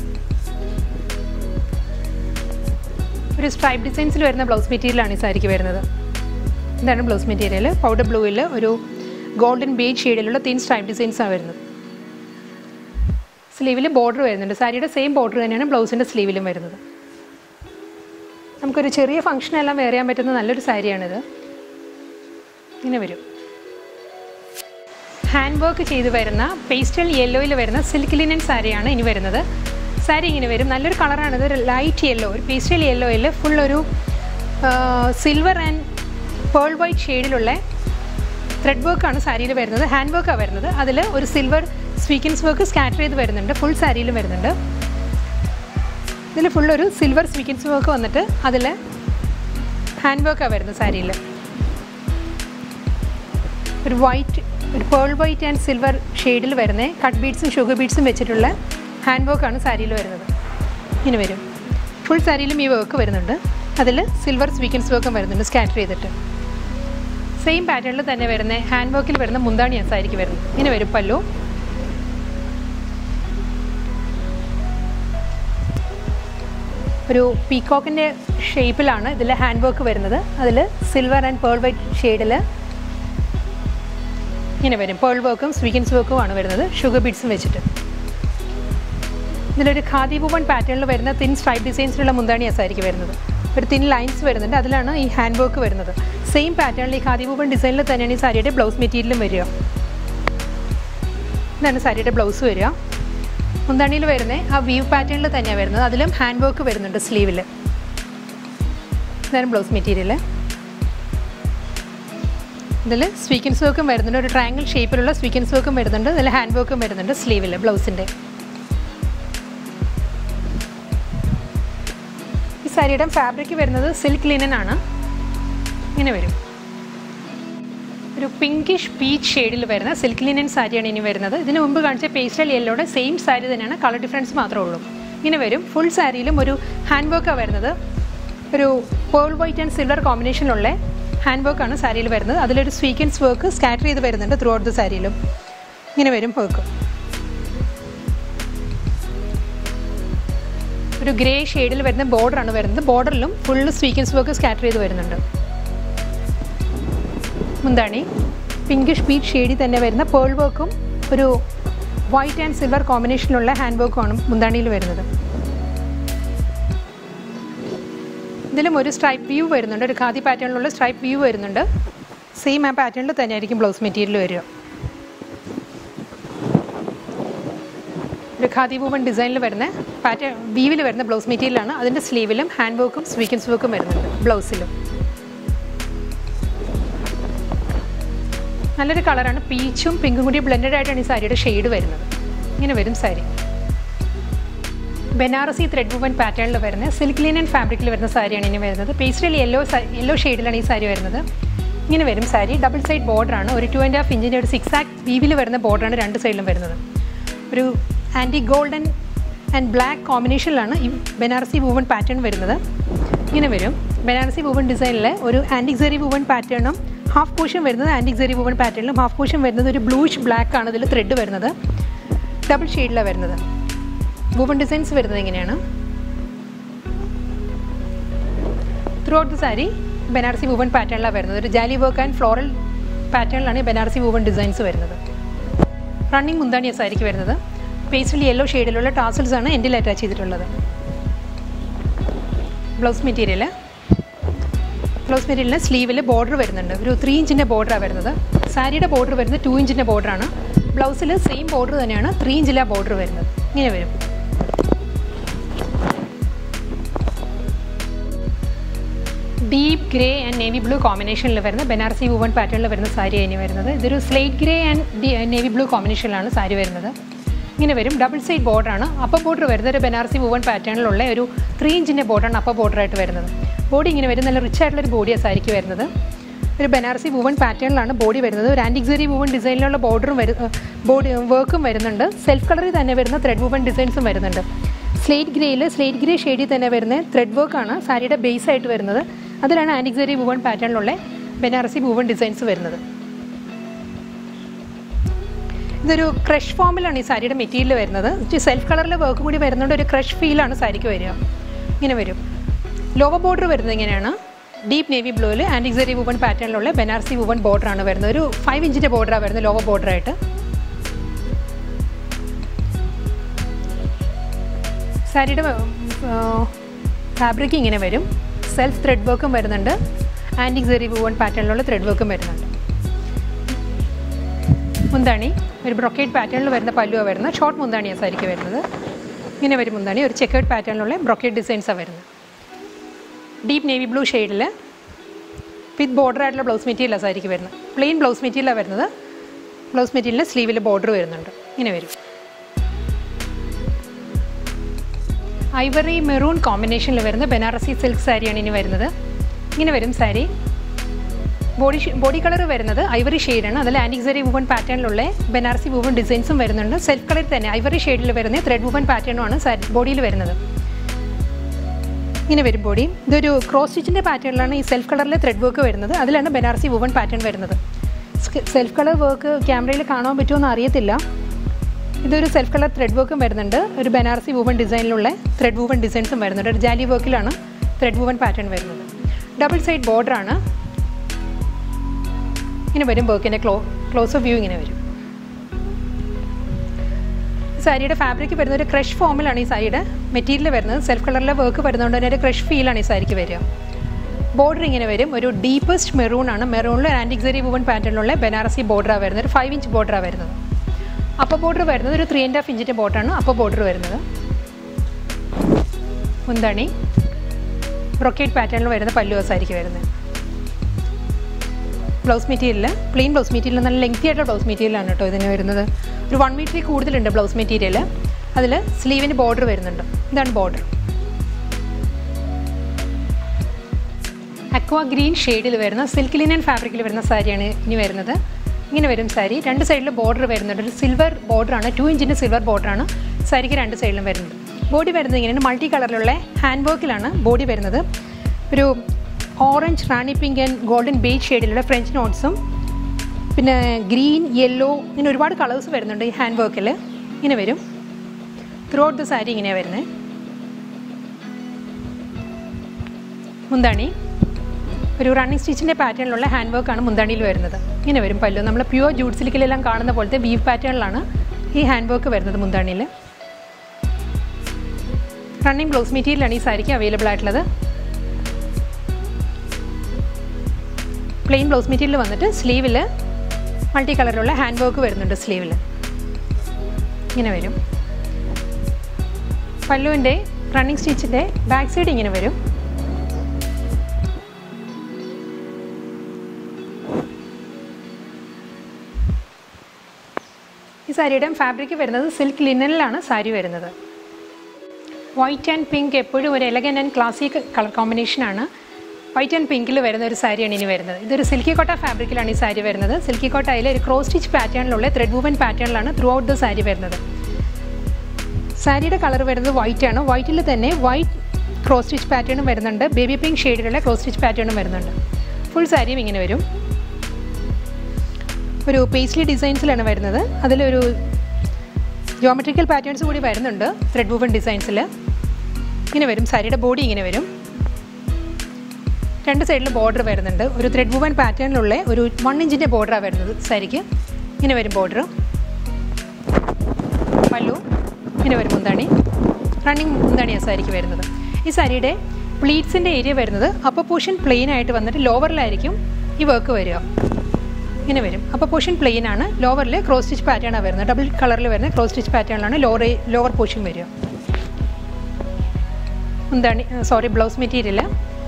ഒരു സ്ട്രൈപ്പ് ഡിസൈൻസിൽ വരുന്ന ബ്ലൗസ് മെറ്റീരിയലാണ് ഈ സാരിക്ക് വരുന്നത് ഇതാണ് ബ്ലൗസ് മെറ്റീരിയൽ പൗഡർ ബ്ലൂവിൽ ഒരു ഗോൾഡൻ ബേജ് ഷെയ്ഡിലുള്ള തീൻ സ്ട്രൈപ്പ് ഡിസൈൻസാണ് വരുന്നത് സ്ലീവിൽ ബോർഡർ വരുന്നുണ്ട് സാരിയുടെ സെയിം ബോർഡർ തന്നെയാണ് ബ്ലൗസിൻ്റെ സ്ലീവിലും വരുന്നത് നമുക്കൊരു ചെറിയ ഫംഗ്ഷനെല്ലാം വെയർ ചെയ്യാൻ പറ്റുന്ന നല്ലൊരു സാരിയാണിത് ഇങ്ങനെ വരും ഹാൻഡ് വർക്ക് ചെയ്ത് വരുന്ന പേസ്റ്റൽ യെല്ലോയിൽ വരുന്ന സിൽക്ക് ലിനൻ സാരിയാണ് ഇനി വരുന്നത് സാരി ഇങ്ങനെ വരും നല്ലൊരു കളറാണിത് ഒരു ലൈറ്റ് യെല്ലോ ഒരു പേസ്റ്റൽ യെല്ലോയിൽ ഫുൾ ഒരു സിൽവർ ആൻഡ് പേൾ വൈറ്റ് ഷെയ്ഡിലുള്ള ത്രെഡ് വർക്കാണ് സാരിയിൽ വരുന്നത് ഹാൻഡ് വർക്കാണ് വരുന്നത് അതിൽ ഒരു സിൽവർ സ്വീക്കൻസ് വർക്ക് സ്കാറ്റർ ചെയ്ത് വരുന്നുണ്ട് ഫുൾ സാരിയിലും വരുന്നുണ്ട് ഇതിൽ ഫുൾ ഒരു സിൽവർ സ്വീക്കൻസ് വർക്ക് വന്നിട്ട് അതിൽ ഹാൻഡ് വർക്കാണ് വരുന്നത് സാരിയിൽ ഒരു വൈറ്റ് ഒരു പേൾ വൈറ്റ് ആൻഡ് സിൽവർ ഷെയ്ഡിൽ വരുന്ന കട്ട് ബീഡ്സും ഷുഗർ ബീഡ്സും വെച്ചിട്ടുള്ള ഹാൻഡ് വർക്കാണ് സാരിയിൽ വരുന്നത് ഇങ്ങനെ വരും ഫുൾ സാരിയിലും ഈ വർക്ക് വരുന്നുണ്ട് അതിൽ സിൽവർ സ്വീക്കൻസ് വർക്കും വരുന്നുണ്ട് സ്കാറ്റർ ചെയ്തിട്ട് സെയിം പാറ്റേണിൽ തന്നെ വരുന്ന ഹാൻഡ് വർക്കിൽ വരുന്ന മുന്താണിയാണ് സാരിക്ക് വരുന്നത് ഇങ്ങനെ വരും പല്ലു ഒരു പീക്കോക്കിൻ്റെ ഷേപ്പിലാണ് ഇതിൽ ഹാൻഡ് വർക്ക് വരുന്നത് അതിൽ സിൽവർ ആൻഡ് പേൾ വൈറ്റ് ഷെയ്ഡിൽ ഇങ്ങനെ വരും പേൾ വർക്കും സ്വീക്കൻസ് വർക്കും ആണ് വരുന്നത് ഷുഗർ ബീഡ്സും വെച്ചിട്ട് ഇതിലൊരു ഖാദി വുവൺ പാറ്റേണിൽ വരുന്ന തിൻ സ്ട്രൈപ്പ് ഡിസൈൻസിലുള്ള മുന്താണിയാണ് സാരിക്ക് വരുന്നത് ഒരു തിൻ ലൈൻസ് വരുന്നുണ്ട് അതിലാണ് ഈ ഹാൻഡ് വർക്ക് വരുന്നത് സെയിം പാറ്റേണിൽ ഈ ഖാദി വുവൺ ഡിസൈനിൽ തന്നെയാണ് ഈ സാരിയുടെ ബ്ലൗസ് മെറ്റീരിയലും വരിക ഇതാണ് സാരിയുടെ ബ്ലൗസ് വരിക മുന്താണിയിൽ വരുന്ന ആ വ്യൂ പാറ്റേണിൽ തന്നെയാണ് വരുന്നത് അതിലും ഹാൻഡ് വർക്ക് വരുന്നുണ്ട് സ്ലീവിൽ ഇതാണ് ബ്ലൗസ് മെറ്റീരിയൽ ഇതിൽ സ്വീക്കൻസ് വർക്കും വരുന്നുണ്ട് ഒരു ട്രയാങ്കിൾ ഷേപ്പിലുള്ള സ്വീക്കൻസ് വർക്കും വരുന്നുണ്ട് ഇതിൽ ഹാൻഡ് വർക്കും വരുന്നുണ്ട് സ്ലീവിൽ ബ്ലൗസിൻ്റെ ഈ സാരിയുടെ ഫാബ്രിക് വരുന്നത് സിൽക്ക് ലിനൻ ആണ് ഇങ്ങനെ വരും ഒരു പിങ്കിഷ് പീച്ച് ഷെയ്ഡിൽ വരുന്ന സിൽക്ക് ലിനൻ സാരിയാണ് ഇനി വരുന്നത് ഇതിന് മുമ്പ് കാണിച്ച പേസ്റ്റൽ യെല്ലോയുടെ സെയിം സാരി തന്നെയാണ് കളർ ഡിഫറൻസ് മാത്രമേ ഉള്ളൂ ഇങ്ങനെ വരും ഫുൾ സാരിയിലും ഒരു ഹാൻഡ് വർക്കാണ് വരുന്നത് ഒരു പേൾ വൈറ്റ് ആൻഡ് സിൽവർ കോമ്പിനേഷനിലുള്ള ഹാൻഡ് വർക്കാണ് സാരിയിൽ വരുന്നത് അതിലൊരു സ്വീക്കൻസ് വർക്ക് സ്കാറ്റർ ചെയ്ത് വരുന്നുണ്ട് ത്രൂ ഔട്ട് ദ സാരിയിലും ഇങ്ങനെ വരും വർക്ക് ഒരു ഗ്രേ ഷെയ്ഡിൽ വരുന്ന ബോർഡറാണ് വരുന്നത് ബോർഡറിലും ഫുള്ള് സ്വീക്കൻസ് വർക്ക് സ്കാറ്റർ ചെയ്ത് വരുന്നുണ്ട് മുന്താണി പിങ്കിഷ് ബീറ്റ് ഷെയ്ഡിൽ തന്നെ വരുന്ന പേൾ വർക്കും ഒരു വൈറ്റ് ആൻഡ് സിൽവർ കോമ്പിനേഷനിലുള്ള ഹാൻഡ് വർക്കുമാണ് മുന്താണിയിൽ വരുന്നത് ഇതിലും ഒരു സ്ട്രൈപ്പ് വ്യൂ വരുന്നുണ്ട് ഒരു ഖാദി പാറ്റേണിലുള്ള സ്ട്രൈപ്പ് വ്യൂ വരുന്നുണ്ട് സെയിം ആ പാറ്റേണിൽ തന്നെ ആയിരിക്കും ബ്ലൗസ് മെറ്റീരിയൽ വരിക ഒരു ഖാദി വുമൺ ഡിസൈനിൽ വരുന്ന പാറ്റേൺ വീവിൽ വരുന്ന ബ്ലൗസ് മെറ്റീരിയലാണ് അതിൻ്റെ സ്ലീവിലും ഹാൻഡ് വർക്കും സ്വീക്കൻസ് വർക്കും വരുന്നുണ്ട് ബ്ലൗസിലും നല്ലൊരു കളറാണ് പീച്ചും പിങ്കും കൂടി ബ്ലെൻഡഡ് ആയിട്ടാണ് ഈ സാരിയുടെ ഷെയ്ഡ് വരുന്നത് ഇങ്ങനെ വരും സാരി ബനാറസി ത്രെഡ് വുമൻ പാറ്റേണിൽ വരുന്ന സിൽക്ക് ലിനൻ ഫാബ്രിക്കിൽ വരുന്ന സാരിയാണ് ഇനി വരുന്നത് പേസ്റ്റൽ യെല്ലോ യെല്ലോ ഷെയ്ഡിലാണ് ഈ സാരി വരുന്നത് ഇങ്ങനെ വരും സാരി ഡബിൾ സൈഡ് ബോർഡറാണ് ഒരു ടു ആൻഡ് ഹാഫ് ഇഞ്ചിൻ്റെ ഒരു സിക്സ് ആക്ട് വീവിൽ വരുന്ന ബോർഡറാണ് രണ്ട് സൈഡിലും വരുന്നത് ഒരു ആൻറ്റി ഗോൾഡൻ ആൻഡ് ബ്ലാക്ക് കോമ്പിനേഷനിലാണ് ഈ ബനാറസി വുമൺ പാറ്റേൺ വരുന്നത് ഇങ്ങനെ വരും ബനാറസി വുമൺ ഡിസൈനിൽ ഒരു ആൻറ്റിക് സെറി വുമൺ പാറ്റേണും ഹാഫ് പോർഷൻ വരുന്നത് ആൻറ്റിക് സെറി വുമൺ പാറ്റേണിലും ഹാഫ് പോർഷൻ വരുന്നത് ഒരു ബ്ലൂഷ് ബ്ലാക്ക് ആണ് ഇതിൽ ത്രെഡ് വരുന്നത് ഡബിൾ ഷെയ്ഡിലാണ് വരുന്നത് വുമൺ ഡിസൈൻസ് വരുന്നത് എങ്ങനെയാണ് through out the sari Banarasi woven പാറ്റേണിലാണ് വരുന്നത് ഒരു ജാലി വർക്ക് ആൻഡ് ഫ്ലോറൽ പാറ്റേണിലാണ് ഈ ബനാറസി വുമൺ ഡിസൈൻസ് വരുന്നത് റണ്ണിങ് മുന്താണിയ സാരിക്ക് വരുന്നത് പേസ്റ്റൽ യെല്ലോ ഷെയ്ഡിലുള്ള ടാസൽസ് ആണ് എൻഡിൽ അറ്റാച്ച് ചെയ്തിട്ടുള്ളത് ബ്ലൗസ് മെറ്റീരിയൽ ബ്ലൗസ് മെറ്റീരിയലിന് സ്ലീവിൽ ബോർഡർ വരുന്നുണ്ട് ഒരു ത്രീ ഇഞ്ചിൻ്റെ ബോർഡറാണ് വരുന്നത് സാരിയുടെ ബോർഡർ വരുന്നത് ടു ഇഞ്ചിൻ്റെ ബോർഡറാണ് ബ്ലൗസിൽ സെയിം ബോർഡർ തന്നെയാണ് ത്രീ ഇഞ്ചിലാണ് ബോർഡർ വരുന്നത് ഇങ്ങനെ വരും deep grey and navy blue കോമ്പിനേഷനിൽ വരുന്ന ബനാറസി വുവൺ പാറ്റേണിൽ വരുന്ന സാരി ഇനി വരുന്നത് ഇതൊരു slate grey and navy blue കോമ്പിനേഷനിലാണ് സാരി വരുന്നത് ഇങ്ങനെ വരും ഡബിൾ സൈഡ് ബോർഡറാണ് അപ്പർ ബോർഡർ വരുന്നത് ഒരു ബനാറസി വുവൺ പാറ്റേണിലുള്ള ഒരു ത്രീ ഇഞ്ചിൻ്റെ ബോർഡറാണ് അപ്പർ ബോർഡറായിട്ട് വരുന്നത് ബോഡി ഇങ്ങനെ വരും നല്ല റിച്ച് ആയിട്ടുള്ളൊരു ബോഡിയാണ് സാരിക്ക് വരുന്നത് ഒരു ബനാറസി വുവൺ പാറ്റേണിലാണ് ബോഡി വരുന്നത് ഒരു ആൻറ്റിക്സറി വുവൺ ഡിസൈനിലുള്ള ബോർഡറും വരും ബോഡി വർക്കും വരുന്നുണ്ട് സെൽഫ് കളറിൽ തന്നെ വരുന്ന ത്രെഡ് വുവൺ ഡിസൈൻസും വരുന്നുണ്ട് സ്ലേറ്റ് ഗ്രേയിൽ സ്ലേറ്റ് ഗ്രേ ഷെയ്ഡിൽ തന്നെ വരുന്ന ത്രെഡ് വർക്കാണ് സാരിയുടെ ബേസ് ആയിട്ട് വരുന്നത് അതിലാണ് ആൻറ്റിക്സറി വുവൺ പാറ്റേണിലുള്ള ബനാറസി വുവൺ ഡിസൈൻസ് വരുന്നത് ഇതൊരു ക്രഷ് ഫോമിലാണ് ഈ സാരിയുടെ മെറ്റീരിയൽ വരുന്നത് സെൽഫ് കളറിലെ വർക്ക് കൂടി വരുന്നുണ്ട് ഒരു ക്രഷ് ഫീലാണ് സാരിക്ക് വരിക ഇങ്ങനെ വരും ലോവർ ബോർഡർ വരുന്നത് ഇങ്ങനെയാണ് deep navy ബ്ലൂവിൽ ആൻറ്റിക്സറി woven പാറ്റേണിലുള്ള Banarasi woven ബോർഡറാണ് വരുന്നത് ഒരു ഫൈവ് ഇഞ്ചിൻ്റെ ബോർഡറാണ് വരുന്നത് ലോവർ ബോർഡറായിട്ട് സാരിയുടെ ഫാബ്രിക് ഇങ്ങനെ വരും സെൽഫ് ത്രെഡ് വർക്കും വരുന്നുണ്ട് ആൻറ്റിക് സെറി വുവൺ പാറ്റേണിലുള്ള ത്രെഡ് വർക്കും വരുന്നുണ്ട് മുന്താണി ഒരു ബ്രൊക്കേഡ് പാറ്റേണിൽ വരുന്ന പല്ലുവാണ് വരുന്നത് ഷോർട്ട് മുന്താണിയാണ് സാരിക്ക് വരുന്നത് ഇങ്ങനെ വരും മുന്താണി ഒരു ചെക്കേഡ് പാറ്റേണിലുള്ള ബ്രൊക്കേഡ് ഡിസൈൻസാണ് വരുന്നത് ഡീപ്പ് നേവി ബ്ലൂ ഷെയ്ഡിൽ വിത്ത് ബോർഡർ ആയിട്ടുള്ള ബ്ലൗസ് മെറ്റീരിയലാണ് സാരിക്ക് വരുന്നത് പ്ലെയിൻ ബ്ലൗസ് മെറ്റീരിയലാണ് വരുന്നത് ബ്ലൗസ് മെറ്റീരിയലിന് സ്ലീവിൽ ബോർഡർ വരുന്നുണ്ട് ഇങ്ങനെ വരും ഐവറി മെറൂൺ കോമ്പിനേഷനിൽ വരുന്ന ബനാറസി സിൽക്ക് സാരിയാണ് ഇനി വരുന്നത് ഇങ്ങനെ വരും സാരി ബോഡി ബോഡി കളർ വരുന്നത് ഐവറി ഷെയ്ഡാണ് അതിൽ ആൻറ്റിക്സറി വുവൺ പാറ്റേണിലുള്ള ബനാറസി വുവൺ ഡിസൈൻസും വരുന്നുണ്ട് സെൽഫ് കളർ തന്നെ ഐവറി ഷെയ്ഡിൽ വരുന്ന ത്രെഡ് വുവൺ പാറ്റേണുമാണ് സാരി ബോഡിയിൽ വരുന്നത് ഇങ്ങനെ വരും ബോഡി ഇതൊരു ക്രോസ് സ്റ്റിച്ചിൻ്റെ പാറ്റേണിലാണ് ഈ സെൽഫ് കളറിലെ ത്രെഡ് വർക്ക് വരുന്നത് അതിലാണ് ബനാറസി വുവൺ പാറ്റേൺ വരുന്നത് സെൽഫ് കളർ വർക്ക് ക്യാമറയിൽ കാണാൻ പറ്റുമോ എന്ന് അറിയത്തില്ല ഇതൊരു സെൽഫ് കളർ ത്രെഡ് വർക്കും വരുന്നുണ്ട് ഒരു ബനാറസി വുവൺ ഡിസൈനിലുള്ള ത്രെഡ് വുവൺ ഡിസൈൻസും വരുന്നുണ്ട് ഒരു ജാലി വർക്കിലാണ് ത്രെഡ് വുവൺ പാറ്റേൺ വരുന്നത് ഡബിൾ സൈഡ് ബോർഡറാണ് ഇങ്ങനെ വരും വർക്കിൻ്റെ ക്ലോ ക്ലോസ് ഓഫ് വ്യൂ ഇങ്ങനെ വരും സാരിയുടെ ഫാബ്രിക് വരുന്ന ഒരു ക്രഷ് ഫോമിലാണ് ഈ സാരിയുടെ മെറ്റീരിയൽ വരുന്നത് സെൽഫ് കളറിലെ വർക്ക് വരുന്നതുകൊണ്ട് തന്നെ ഒരു ക്രഷ് ഫീലാണ് ഈ സാരിക്ക് വരിക ബോർഡർ ഇങ്ങനെ വരും ഒരു ഡീപ്പസ്റ്റ് മെറൂൺ ആണ് മെറൂണിൽ ആൻറ്റിക്സറി വുവൺ പാറ്റേണിലുള്ള ബനാറസി ബോർഡറാണ് വരുന്നത് ഒരു ഫൈവ് ഇഞ്ച് ബോർഡറാണ് വരുന്നത് അപ്പർ ബോർഡർ വരുന്നത് ഒരു ത്രീ ആൻഡ് ഹാഫ് ഇഞ്ചിൻ്റെ ബോട്ടാണ് അപ്പർ ബോർഡർ വരുന്നത് മുന്താണി ബ്രൊക്കേറ്റ് പാറ്റേണിൽ വരുന്ന പല്ലു സാരിക്ക് വരുന്നത് blouse material plain blouse material നല്ല ലെങ്തി ആയിട്ടുള്ള ബ്ലൗസ് മെറ്റീരിയലാണ് കേട്ടോ ഇതിന് വരുന്നത് ഒരു വൺ മീറ്ററിൽ കൂടുതലുണ്ട് ബ്ലൗസ് മെറ്റീരിയൽ അതിൽ സ്ലീവിന് ബോർഡർ വരുന്നുണ്ട് ഇതാണ് ബോർഡർ അക്വ ഗ്രീൻ ഷെയ്ഡിൽ വരുന്ന സിൽക്ക് ലിനൻ ഫാബ്രിക്കിൽ വരുന്ന സാരിയാണ് ഇനി വരുന്നത് ഇങ്ങനെ വരും സാരി രണ്ട് സൈഡിൽ ബോർഡർ വരുന്നുണ്ട് ഒരു സിൽവർ ബോർഡറാണ് ടു ഇഞ്ചിൻ്റെ സിൽവർ ബോർഡറാണ് സാരിക്ക് രണ്ട് സൈഡിലും വരുന്നത് ബോഡി വരുന്നത് ഇങ്ങനെയാണ് മൾട്ടി കളറിലുള്ള ഹാൻഡ് വർക്കിലാണ് ബോഡി വരുന്നത് ഒരു orange rani pink and golden beige ഷെയ്ഡിലുള്ള ഫ്രഞ്ച് നോട്ട്സും പിന്നെ ഗ്രീൻ യെല്ലോ ഇങ്ങനെ ഒരുപാട് കളേഴ്സ് വരുന്നുണ്ട് ഈ ഹാൻഡ് വർക്കിൽ ഇങ്ങനെ വരും ത്രൂ ഔട്ട് ദ സാരി ഇങ്ങനെയാണ് വരുന്നത് മുന്താണി ഒരു റണ്ണിങ് സ്റ്റിച്ചിൻ്റെ പാറ്റേണിലുള്ള ഹാൻഡ് വർക്കാണ് മുന്താണിയിൽ വരുന്നത് ഇങ്ങനെ വരും പല്ലു നമ്മൾ പ്യുവർ ജൂട്ട് സിൽക്കിലെല്ലാം കാണുന്ന പോലത്തെ വീവ് പാറ്റേണിലാണ് ഈ ഹാൻഡ് വർക്ക് വരുന്നത് മുന്താണിയിൽ റണ്ണിങ് ബ്ലൗസ് മെറ്റീരിയലാണ് ഈ സാരിക്ക് അവൈലബിൾ ആയിട്ടുള്ളത് പ്ലെയിൻ ബ്ലൗസ് മെറ്റീരിയൽ വന്നിട്ട് സ്ലീവിൽ മൾട്ടി കളറിലുള്ള ഹാൻഡ് വർക്ക് വരുന്നുണ്ട് സ്ലീവിൽ ഇങ്ങനെ വരും പല്ലുവിൻ്റെ റണ്ണിങ് സ്റ്റിച്ചിൻ്റെ ബാക്ക് സൈഡ് ഇങ്ങനെ വരും ഈ സാരിയുടെ ഫാബ്രിക് വരുന്നത് സിൽക്ക് ലിനനിലാണ് സാരി വരുന്നത് വൈറ്റ് ആൻഡ് പിങ്ക് എപ്പോഴും ഒരു എലഗൻ ആൻഡ് ക്ലാസിക് കളർ കോമ്പിനേഷനാണ് വൈറ്റ് ആൻഡ് പിങ്കിൽ വരുന്ന ഒരു സാരിയാണ് ഇനി വരുന്നത് ഇതൊരു സിൽക്കി കോട്ട ഫാബ്രിക്കിലാണ് ഈ സാരി വരുന്നത് സിൽക്കി കോട്ടയിൽ ഒരു ക്രോസ് സ്റ്റിച്ച് പാറ്റേണിലുള്ള ത്രെഡ് വുവൻ പാറ്റേണിലാണ് ത്രൂ ഔട്ട് ദ സാരി വരുന്നത് സാരിയുടെ കളർ വരുന്നത് വൈറ്റ് ആണ് വൈറ്റിൽ തന്നെ വൈറ്റ് ക്രോസ് സ്റ്റിച്ച് പാറ്റേണും വരുന്നുണ്ട് ബേബി പിങ്ക് ഷെയ്ഡിലുള്ള ക്രോസ് സ്റ്റിച്ച് പാറ്റേണും വരുന്നുണ്ട് ഫുൾ സാരിയും ഇങ്ങനെ വരും ഒരു പേസ്ലി ഡിസൈൻസിലാണ് വരുന്നത് അതിലൊരു ജോമെട്രിക്കൽ പാറ്റേൺസ് കൂടി വരുന്നുണ്ട് ത്രെഡ് വുവൻ ഡിസൈൻസിൽ ഇങ്ങനെ വരും സാരിയുടെ ബോഡി ഇങ്ങനെ വരും രണ്ട് സൈഡിൽ ബോർഡർ വരുന്നുണ്ട് ഒരു ത്രെഡ് വുവൻ പാറ്റേണിലുള്ള ഒരു വൺ ഇഞ്ചിൻ്റെ ബോർഡറാണ് വരുന്നത് സാരിക്ക് ഇങ്ങനെ വരും ബോർഡർ പല്ലു ഇങ്ങനെ വരും മുന്താണി റണ്ണിങ് മുന്താണിയാണ് സാരിക്ക് വരുന്നത് ഈ സാരിയുടെ പ്ലീറ്റ്സിൻ്റെ ഏരിയ വരുന്നത് അപ്പർ പോർഷൻ പ്ലെയിൻ ആയിട്ട് വന്നിട്ട് ലോവറിലായിരിക്കും ഈ വർക്ക് വരിക ഇങ്ങനെ വരും അപ്പോൾ പോർഷൻ പ്ലെയിൻ ആണ് ലോവറിൽ ക്രോസ് സ്റ്റിച്ച് പാറ്റേൺ ആണ് വരുന്നത് ഡബിൾ കളറിൽ വരുന്ന ക്രോസ് സ്റ്റിച്ച് പാറ്റേണിലാണ് ലോവർ ലോവർ പോർഷൻ വരിക എന്താണ് സോറി ബ്ലൗസ് മെറ്റീരിയൽ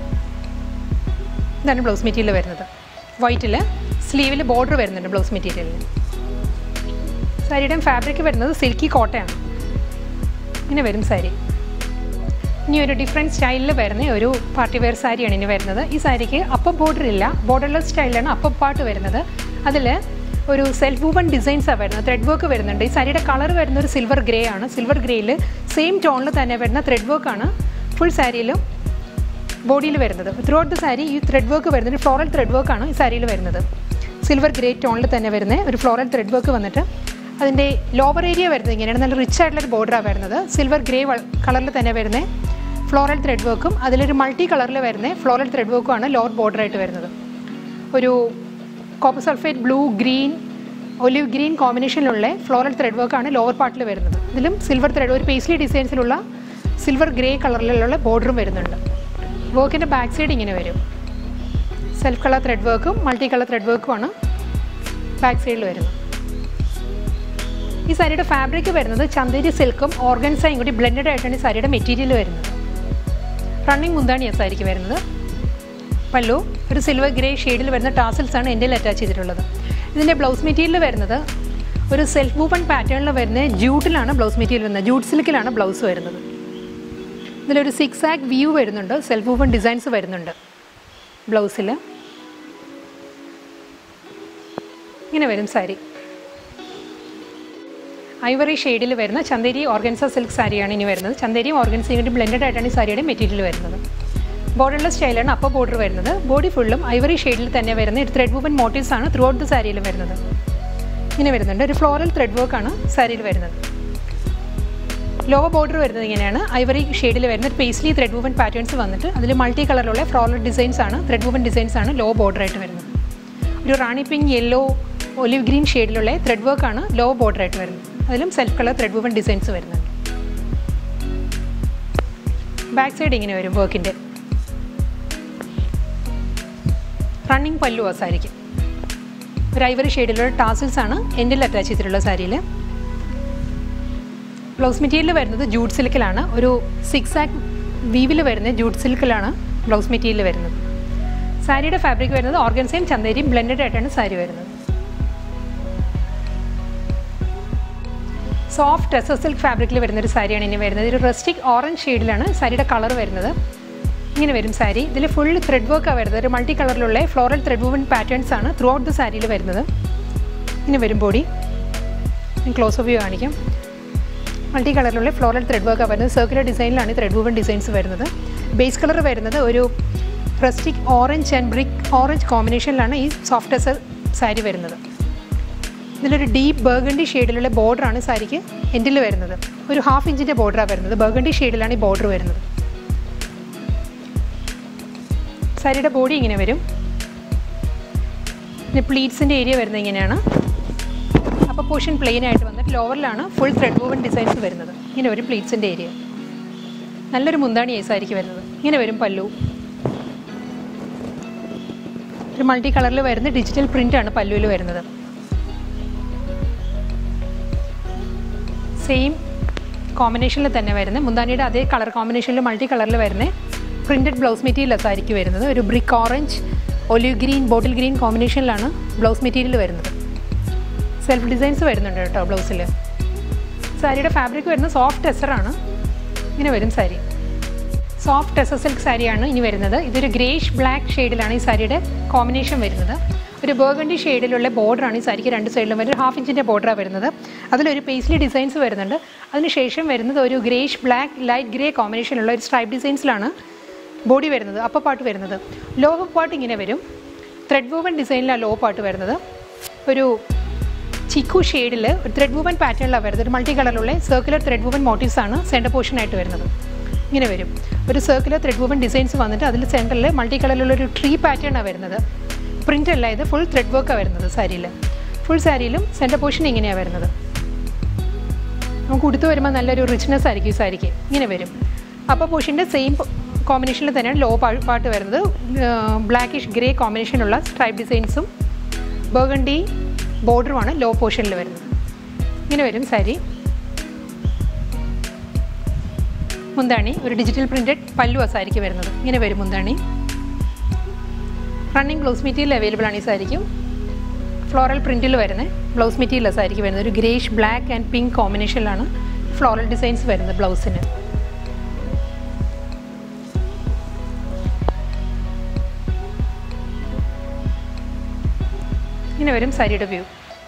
ഇതാണ് ബ്ലൗസ് മെറ്റീരിയൽ വരുന്നത് വൈറ്റിൽ സ്ലീവിൽ ബോർഡർ വരുന്നുണ്ട് ബ്ലൗസ് മെറ്റീരിയലിൽ സാരിയുടെ ഫാബ്രിക് വരുന്നത് സിൽക്കി കോട്ടയാണ് ഇങ്ങനെ വരും സാരി ഇനി ഒരു ഡിഫറെൻറ്റ് സ്റ്റൈലിൽ വരുന്ന ഒരു പാർട്ടി വെയർ സാരിയാണ് ഇനി വരുന്നത് ഈ സാരിക്ക് അപ്പർ ബോർഡർ ഇല്ല ബോർഡർലെസ് സ്റ്റൈലാണ് അപ്പർ പാർട്ട് വരുന്നത് അതിൽ ഒരു സെൽഫ് വൂവൺ ഡിസൈൻസാണ് വരുന്നത് ത്രെഡ് വർക്ക് വരുന്നുണ്ട് ഈ സാരിയുടെ കളർ വരുന്ന ഒരു സിൽവർ ഗ്രേ ആണ് സിൽവർ ഗ്രേയിൽ സെയിം ടോണിൽ തന്നെ വരുന്ന ത്രെഡ് വർക്കാണ് ഫുൾ സാരിയിലും ബോഡിയിൽ വരുന്നത് ത്രൂ ഔട്ട് ദ സാരി ഈ ത്രെഡ് വർക്ക് വരുന്നത് ഫ്ലോറൽ ത്രെഡ് വർക്കാണ് ഈ സാരിയിൽ വരുന്നത് സിൽവർ ഗ്രേ ടോണിൽ തന്നെ വരുന്ന ഒരു ഫ്ലോറൽ ത്രെഡ് വർക്ക് വന്നിട്ട് അതിൻ്റെ ലോവർ ഏരിയ വരുന്നത് ഇങ്ങനെയാണ് നല്ല റിച്ച് ആയിട്ടുള്ളൊരു ബോർഡറാണ് വരുന്നത് സിൽവർ ഗ്രേ കളറിൽ തന്നെ വരുന്ന ഫ്ലോറൽ ത്രെഡ് വർക്കും അതിലൊരു മൾട്ടി കളറിൽ വരുന്ന ഫ്ലോറൽ ത്രെഡ് വർക്കുമാണ് ലോവർ ബോർഡറായിട്ട് വരുന്നത് ഒരു copper sulphate blue green olive green കോമ്പിനേഷനിലുള്ള ഫ്ലോറൽ ത്രെഡ് വർക്കാണ് ലോവർ പാർട്ടിൽ വരുന്നത് ഇതിലും സിൽവർ ത്രെഡ് ഒരു പേസ്ലി ഡിസൈൻസിലുള്ള സിൽവർ ഗ്രേ കളറിലുള്ള ബോർഡറും വരുന്നുണ്ട് വർക്കിൻ്റെ ബാക്ക് സൈഡ് ഇങ്ങനെ വരും സെൽഫ് കളർ ത്രെഡ് വർക്കും മൾട്ടി കളർ ത്രെഡ് വർക്കുമാണ് ബാക്ക് സൈഡിൽ വരുന്നത് ഈ സാരിയുടെ ഫാബ്രിക് വരുന്നത് ചന്തേരി സിൽക്കും ഓർഗൻസയും കൂടി ബ്ലെൻഡഡ് ആയിട്ടാണ് ഈ സാരിയുടെ മെറ്റീരിയൽ വരുന്നത് റണ്ണിങ് മുന്താണിയാണ് സാരിക്ക് വരുന്നത് പല്ലു ഒരു സിൽവർ ഗ്രേ ഷെയ്ഡിൽ വരുന്ന ടാസൽസ് ആണ് എൻ്റെ അറ്റാച്ച് ചെയ്തിട്ടുള്ളത് ഇതിൻ്റെ ബ്ലൗസ് മെറ്റീരിയൽ വരുന്നത് ഒരു സെൽഫ് വൂപ്പൺ പാറ്റേണിൽ വരുന്ന ജൂട്ടിലാണ് ബ്ലൗസ് മെറ്റീരിയൽ വരുന്നത് ജൂട്ട് സിൽക്കിലാണ് ബ്ലൗസ് വരുന്നത് ഇതിലൊരു സിക്സ് ആക്ക് വ്യൂ വരുന്നുണ്ട് സെൽഫ് വൂപ്പൺ ഡിസൈൻസ് വരുന്നുണ്ട് ബ്ലൗസിൽ ഇങ്ങനെ വരും സാരി ഐവറി ഷെയ്ഡിൽ വരുന്ന ചന്ദേരി ഓർഗൻസ സിൽക്ക് സാരിയാണ് ഇനി വരുന്നത് ചന്ദേരിയും ഓർഗൻസയും കൂടി ബ്ലെൻഡഡ് ആയിട്ടാണ് ഈ സാരിയുടെ മെറ്റീരിയൽ വരുന്നത് ബോർഡർലെസ് സ്റ്റൈലാണ് അപ്പർ ബോർഡർ വരുന്നത് ബോഡി ഫുള്ളും ഐവറി ഷെയ്ഡിൽ തന്നെ വരുന്ന ഒരു ത്രെഡ് വുമൻ മോട്ടീവ്സ് ആണ് ത്രൂ ഔട്ട് ദ സാരിയിൽ വരുന്നത് ഇങ്ങനെ വരുന്നുണ്ട് ഒരു ഫ്ലോറൽ ത്രെഡ് വർക്കാണ് സാരിയിൽ വരുന്നത് ലോവർ ബോർഡർ വരുന്നത് ഇങ്ങനെയാണ് ഐവറി ഷെയ്ഡിൽ വരുന്ന ഒരു പേസ്ലി ത്രെഡ് വുമൻ പാറ്റേൺസ് വന്നിട്ട് അതിൽ മൾട്ടി കളറിലുള്ള ഫ്ലോറൽ ഡിസൈൻസ് ആണ് ത്രെഡ് വുമൻ ഡിസൈൻസ് ആണ് ലോ ബോർഡർ ആയിട്ട് വരുന്നത് ഒരു rani pink yellow olive green ഷെയ്ഡിലുള്ള ത്രെഡ് വർക്കാണ് ലോ ബോർഡർ ആയിട്ട് വരുന്നത് അതിലും self colour thread woven designs വരുന്നുണ്ട് ബാക്ക് സൈഡ് ഇങ്ങനെ വരും വർക്കിൻ്റെ റണ്ണിങ് പല്ലു ആ സാരിക്ക് ഒരു ഐവറി ഷെയ്ഡിലുള്ള ടാസിൽസ് ആണ് എൻഡിൽ അറ്റാച്ച് ചെയ്തിട്ടുള്ള സാരിയിൽ ബ്ലൗസ് മെറ്റീരിയൽ വരുന്നത് ജൂട്ട് സിൽക്കിലാണ് ഒരു സിക്സ് ആക്ക് വീവിൽ വരുന്ന ജൂട്ട് സിൽക്കിലാണ് ബ്ലൗസ് മെറ്റീരിയൽ വരുന്നത് സാരിയുടെ ഫാബ്രിക് വരുന്നത് ഓർഗൻസയും ചന്തേരിയും ബ്ലെൻഡഡ് ആയിട്ടാണ് സാരി വരുന്നത് സോഫ്റ്റ് ടെസർ സിൽക്ക് ഫാബ്രിക്കിൽ വരുന്ന ഒരു സാരിയാണ് ഇനി വരുന്നത് ഒരു റെസ്റ്റിക് ഓറഞ്ച് ഷെയ്ഡിലാണ് സാരിയുടെ കളർ വരുന്നത് ഇങ്ങനെ വരും സാരി ഇതിൽ ഫുൾ ത്രെഡ് വർക്കാണ് വരുന്നത് ഒരു മൾട്ടി കളറിലുള്ള ഫ്ലോറൽ ത്രെഡ് വുവൻ പാറ്റേൺസ് ആണ് ത്രൂ ഔട്ട് ദ സാരിയിൽ വരുന്നത് ഇങ്ങനെ വരും ബോഡി ക്ലോസ് ഓഫ് വ്യൂ കാണിക്കാം മൾട്ടി കളറിലുള്ള ഫ്ലോറൽ ത്രെഡ് വർക്കാണ് വരുന്നത് സർക്കുലർ ഡിസൈനിലാണ് ഈ ത്രെഡ് വുവൻ ഡിസൈൻസ് വരുന്നത് ബേസ് കളർ വരുന്നത് ഒരു rustic orange and brick orange കോമ്പിനേഷനിലാണ് ഈ സോഫ്റ്റ് ടെസർ സാരി വരുന്നത് ഇതിലൊരു ഡീപ്പ് ബർഗണ്ടി ഷെയ്ഡിലുള്ള ബോർഡറാണ് സാരിക്ക് എൻഡിൽ വരുന്നത് ഒരു ഹാഫ് ഇഞ്ചിൻ്റെ ബോർഡറാണ് വരുന്നത് ബർഗണ്ടി ഷെയ്ഡിലാണ് ഈ ബോർഡർ വരുന്നത് സാരിയുടെ ബോഡി ഇങ്ങനെ വരും പിന്നെ പ്ലീറ്റ്സിൻ്റെ ഏരിയ വരുന്നത് ഇങ്ങനെയാണ് അപ്പോൾ പോർഷൻ പ്ലെയിൻ ആയിട്ട് വന്നിട്ട് ലോവറിലാണ് ഫുൾ ത്രെഡ് വൂവൻ ഡിസൈൻസ് വരുന്നത് ഇങ്ങനെ വരും പ്ലീറ്റ്സിൻ്റെ ഏരിയ നല്ലൊരു മുന്താണി സാരിക്ക് വരുന്നത് ഇങ്ങനെ വരും പല്ലു ഒരു മൾട്ടി കളറിൽ വരുന്ന ഡിജിറ്റൽ പ്രിൻ്റാണ് പല്ലുവിൽ വരുന്നത് സെയിം കോമ്പിനേഷനിൽ തന്നെ വരുന്നത് മുന്താനിയുടെ അതേ കളർ കോമ്പിനേഷനിൽ മൾട്ടി കളറിൽ വരുന്ന പ്രിൻറ്റഡ് ബ്ലൗസ് മെറ്റീരിയൽ ആയിരിക്കും വരുന്നത് ഒരു brick orange olive green bottle green കോമ്പിനേഷനിലാണ് ബ്ലൗസ് മെറ്റീരിയൽ വരുന്നത് സെൽഫ് ഡിസൈൻസ് വരുന്നുണ്ട് കേട്ടോ ബ്ലൗസിൽ സാരിയുടെ ഫാബ്രിക് വരുന്നത് സോഫ്റ്റ് ടെസറാണ് ഇങ്ങനെ വരും സാരി സോഫ്റ്റ് ടെസർ സിൽക്ക് സാരിയാണ് ഇനി വരുന്നത് ഇതൊരു ഗ്രേഷ് ബ്ലാക്ക് ഷെയ്ഡിലാണ് ഈ സാരിയുടെ കോമ്പിനേഷൻ വരുന്നത് ഒരു ബർഗണ്ടി ഷെയ്ഡിലുള്ള ബോർഡറാണ് ഈ സാരിക്ക് രണ്ട് സൈഡിലും വരുന്നത് ഹാഫ് ഇഞ്ചിൻ്റെ ബോർഡറാണ് വരുന്നത് അതിലൊരു പേസ്ലി ഡിസൈൻസ് വരുന്നുണ്ട് അതിനുശേഷം വരുന്നത് ഒരു ഗ്രേഷ് ബ്ലാക്ക് ലൈറ്റ് ഗ്രേ കോമ്പിനേഷനുള്ള ഒരു സ്ട്രൈപ്പ് ഡിസൈൻസിലാണ് ബോഡി വരുന്നത് അപ്പർ പാർട്ട് വരുന്നത് ലോവർ പാർട്ട് ഇങ്ങനെ വരും ത്രെഡ് വൂവൻ ഡിസൈനിലാണ് ലോ പാർട്ട് വരുന്നത് ഒരു ചിക്കു ഷെയ്ഡിൽ ഒരു ത്രെഡ് വൂവൻ പാറ്റേണിലാണ് വരുന്നത് ഒരു മൾട്ടി കളറിലുള്ള സർക്കുലർ ത്രെഡ് വൂവൻ മോട്ടീവ്സ് ആണ് സെൻറ്റർ പോർഷൻ ആയിട്ട് വരുന്നത് ഇങ്ങനെ വരും ഒരു സർക്കുലർ ത്രെഡ് വൂവൻ ഡിസൈൻസ് വന്നിട്ട് അതിൽ സെൻറ്ററിൽ മൾട്ടി കളറിലുള്ള ഒരു ട്രീ പാറ്റേണാണ് വരുന്നത് പ്രിൻ്റ് അല്ല ഇത് ഫുൾ ത്രെഡ് വർക്കാണ് വരുന്നത് സാരിയിൽ ഫുൾ സാരിയിലും സെൻറ്റർ പോർഷൻ ഇങ്ങനെയാണ് വരുന്നത് നമുക്ക് ഉടുത്ത് വരുമ്പോൾ നല്ലൊരു റിച്ച്നെസ് ആയിരിക്കും ഈ സാരിക്ക് ഇങ്ങനെ വരും അപ്പോൾ പോർഷൻ്റെ സെയിം കോമ്പിനേഷനിൽ തന്നെയാണ് ലോ പാർട്ട് വരുന്നത് ബ്ലാക്കിഷ് ഗ്രേ കോമ്പിനേഷനുള്ള സ്ട്രൈപ്പ് ഡിസൈൻസും ബർഗണ്ടി ബോർഡറുമാണ് ലോ പോർഷനിൽ വരുന്നത് ഇങ്ങനെ വരും സാരി മുന്താണി ഒരു ഡിജിറ്റൽ പ്രിൻറ്റഡ് പല്ലു ആ സാരിക്ക് വരുന്നത് ഇങ്ങനെ വരും മുന്താണി റണ്ണിങ് ബ്ലൗസ് മെറ്റീരിയൽ അവൈലബിൾ ആണ് ഈ സാരിക്കും ഫ്ലോറൽ പ്രിൻറ്റിൽ വരുന്നത് ബ്ലൗസ് മെറ്റീരിയൽ സാരിക്ക് വരുന്നത് ഒരു ഗ്രേഷ് ബ്ലാക്ക് ആൻഡ് പിങ്ക് കോമ്പിനേഷനിലാണ് ഫ്ലോറൽ ഡിസൈൻസ് വരുന്നത് ബ്ലൗസിന് ഇങ്ങനെ വരും സാരിയുടെ വ്യൂ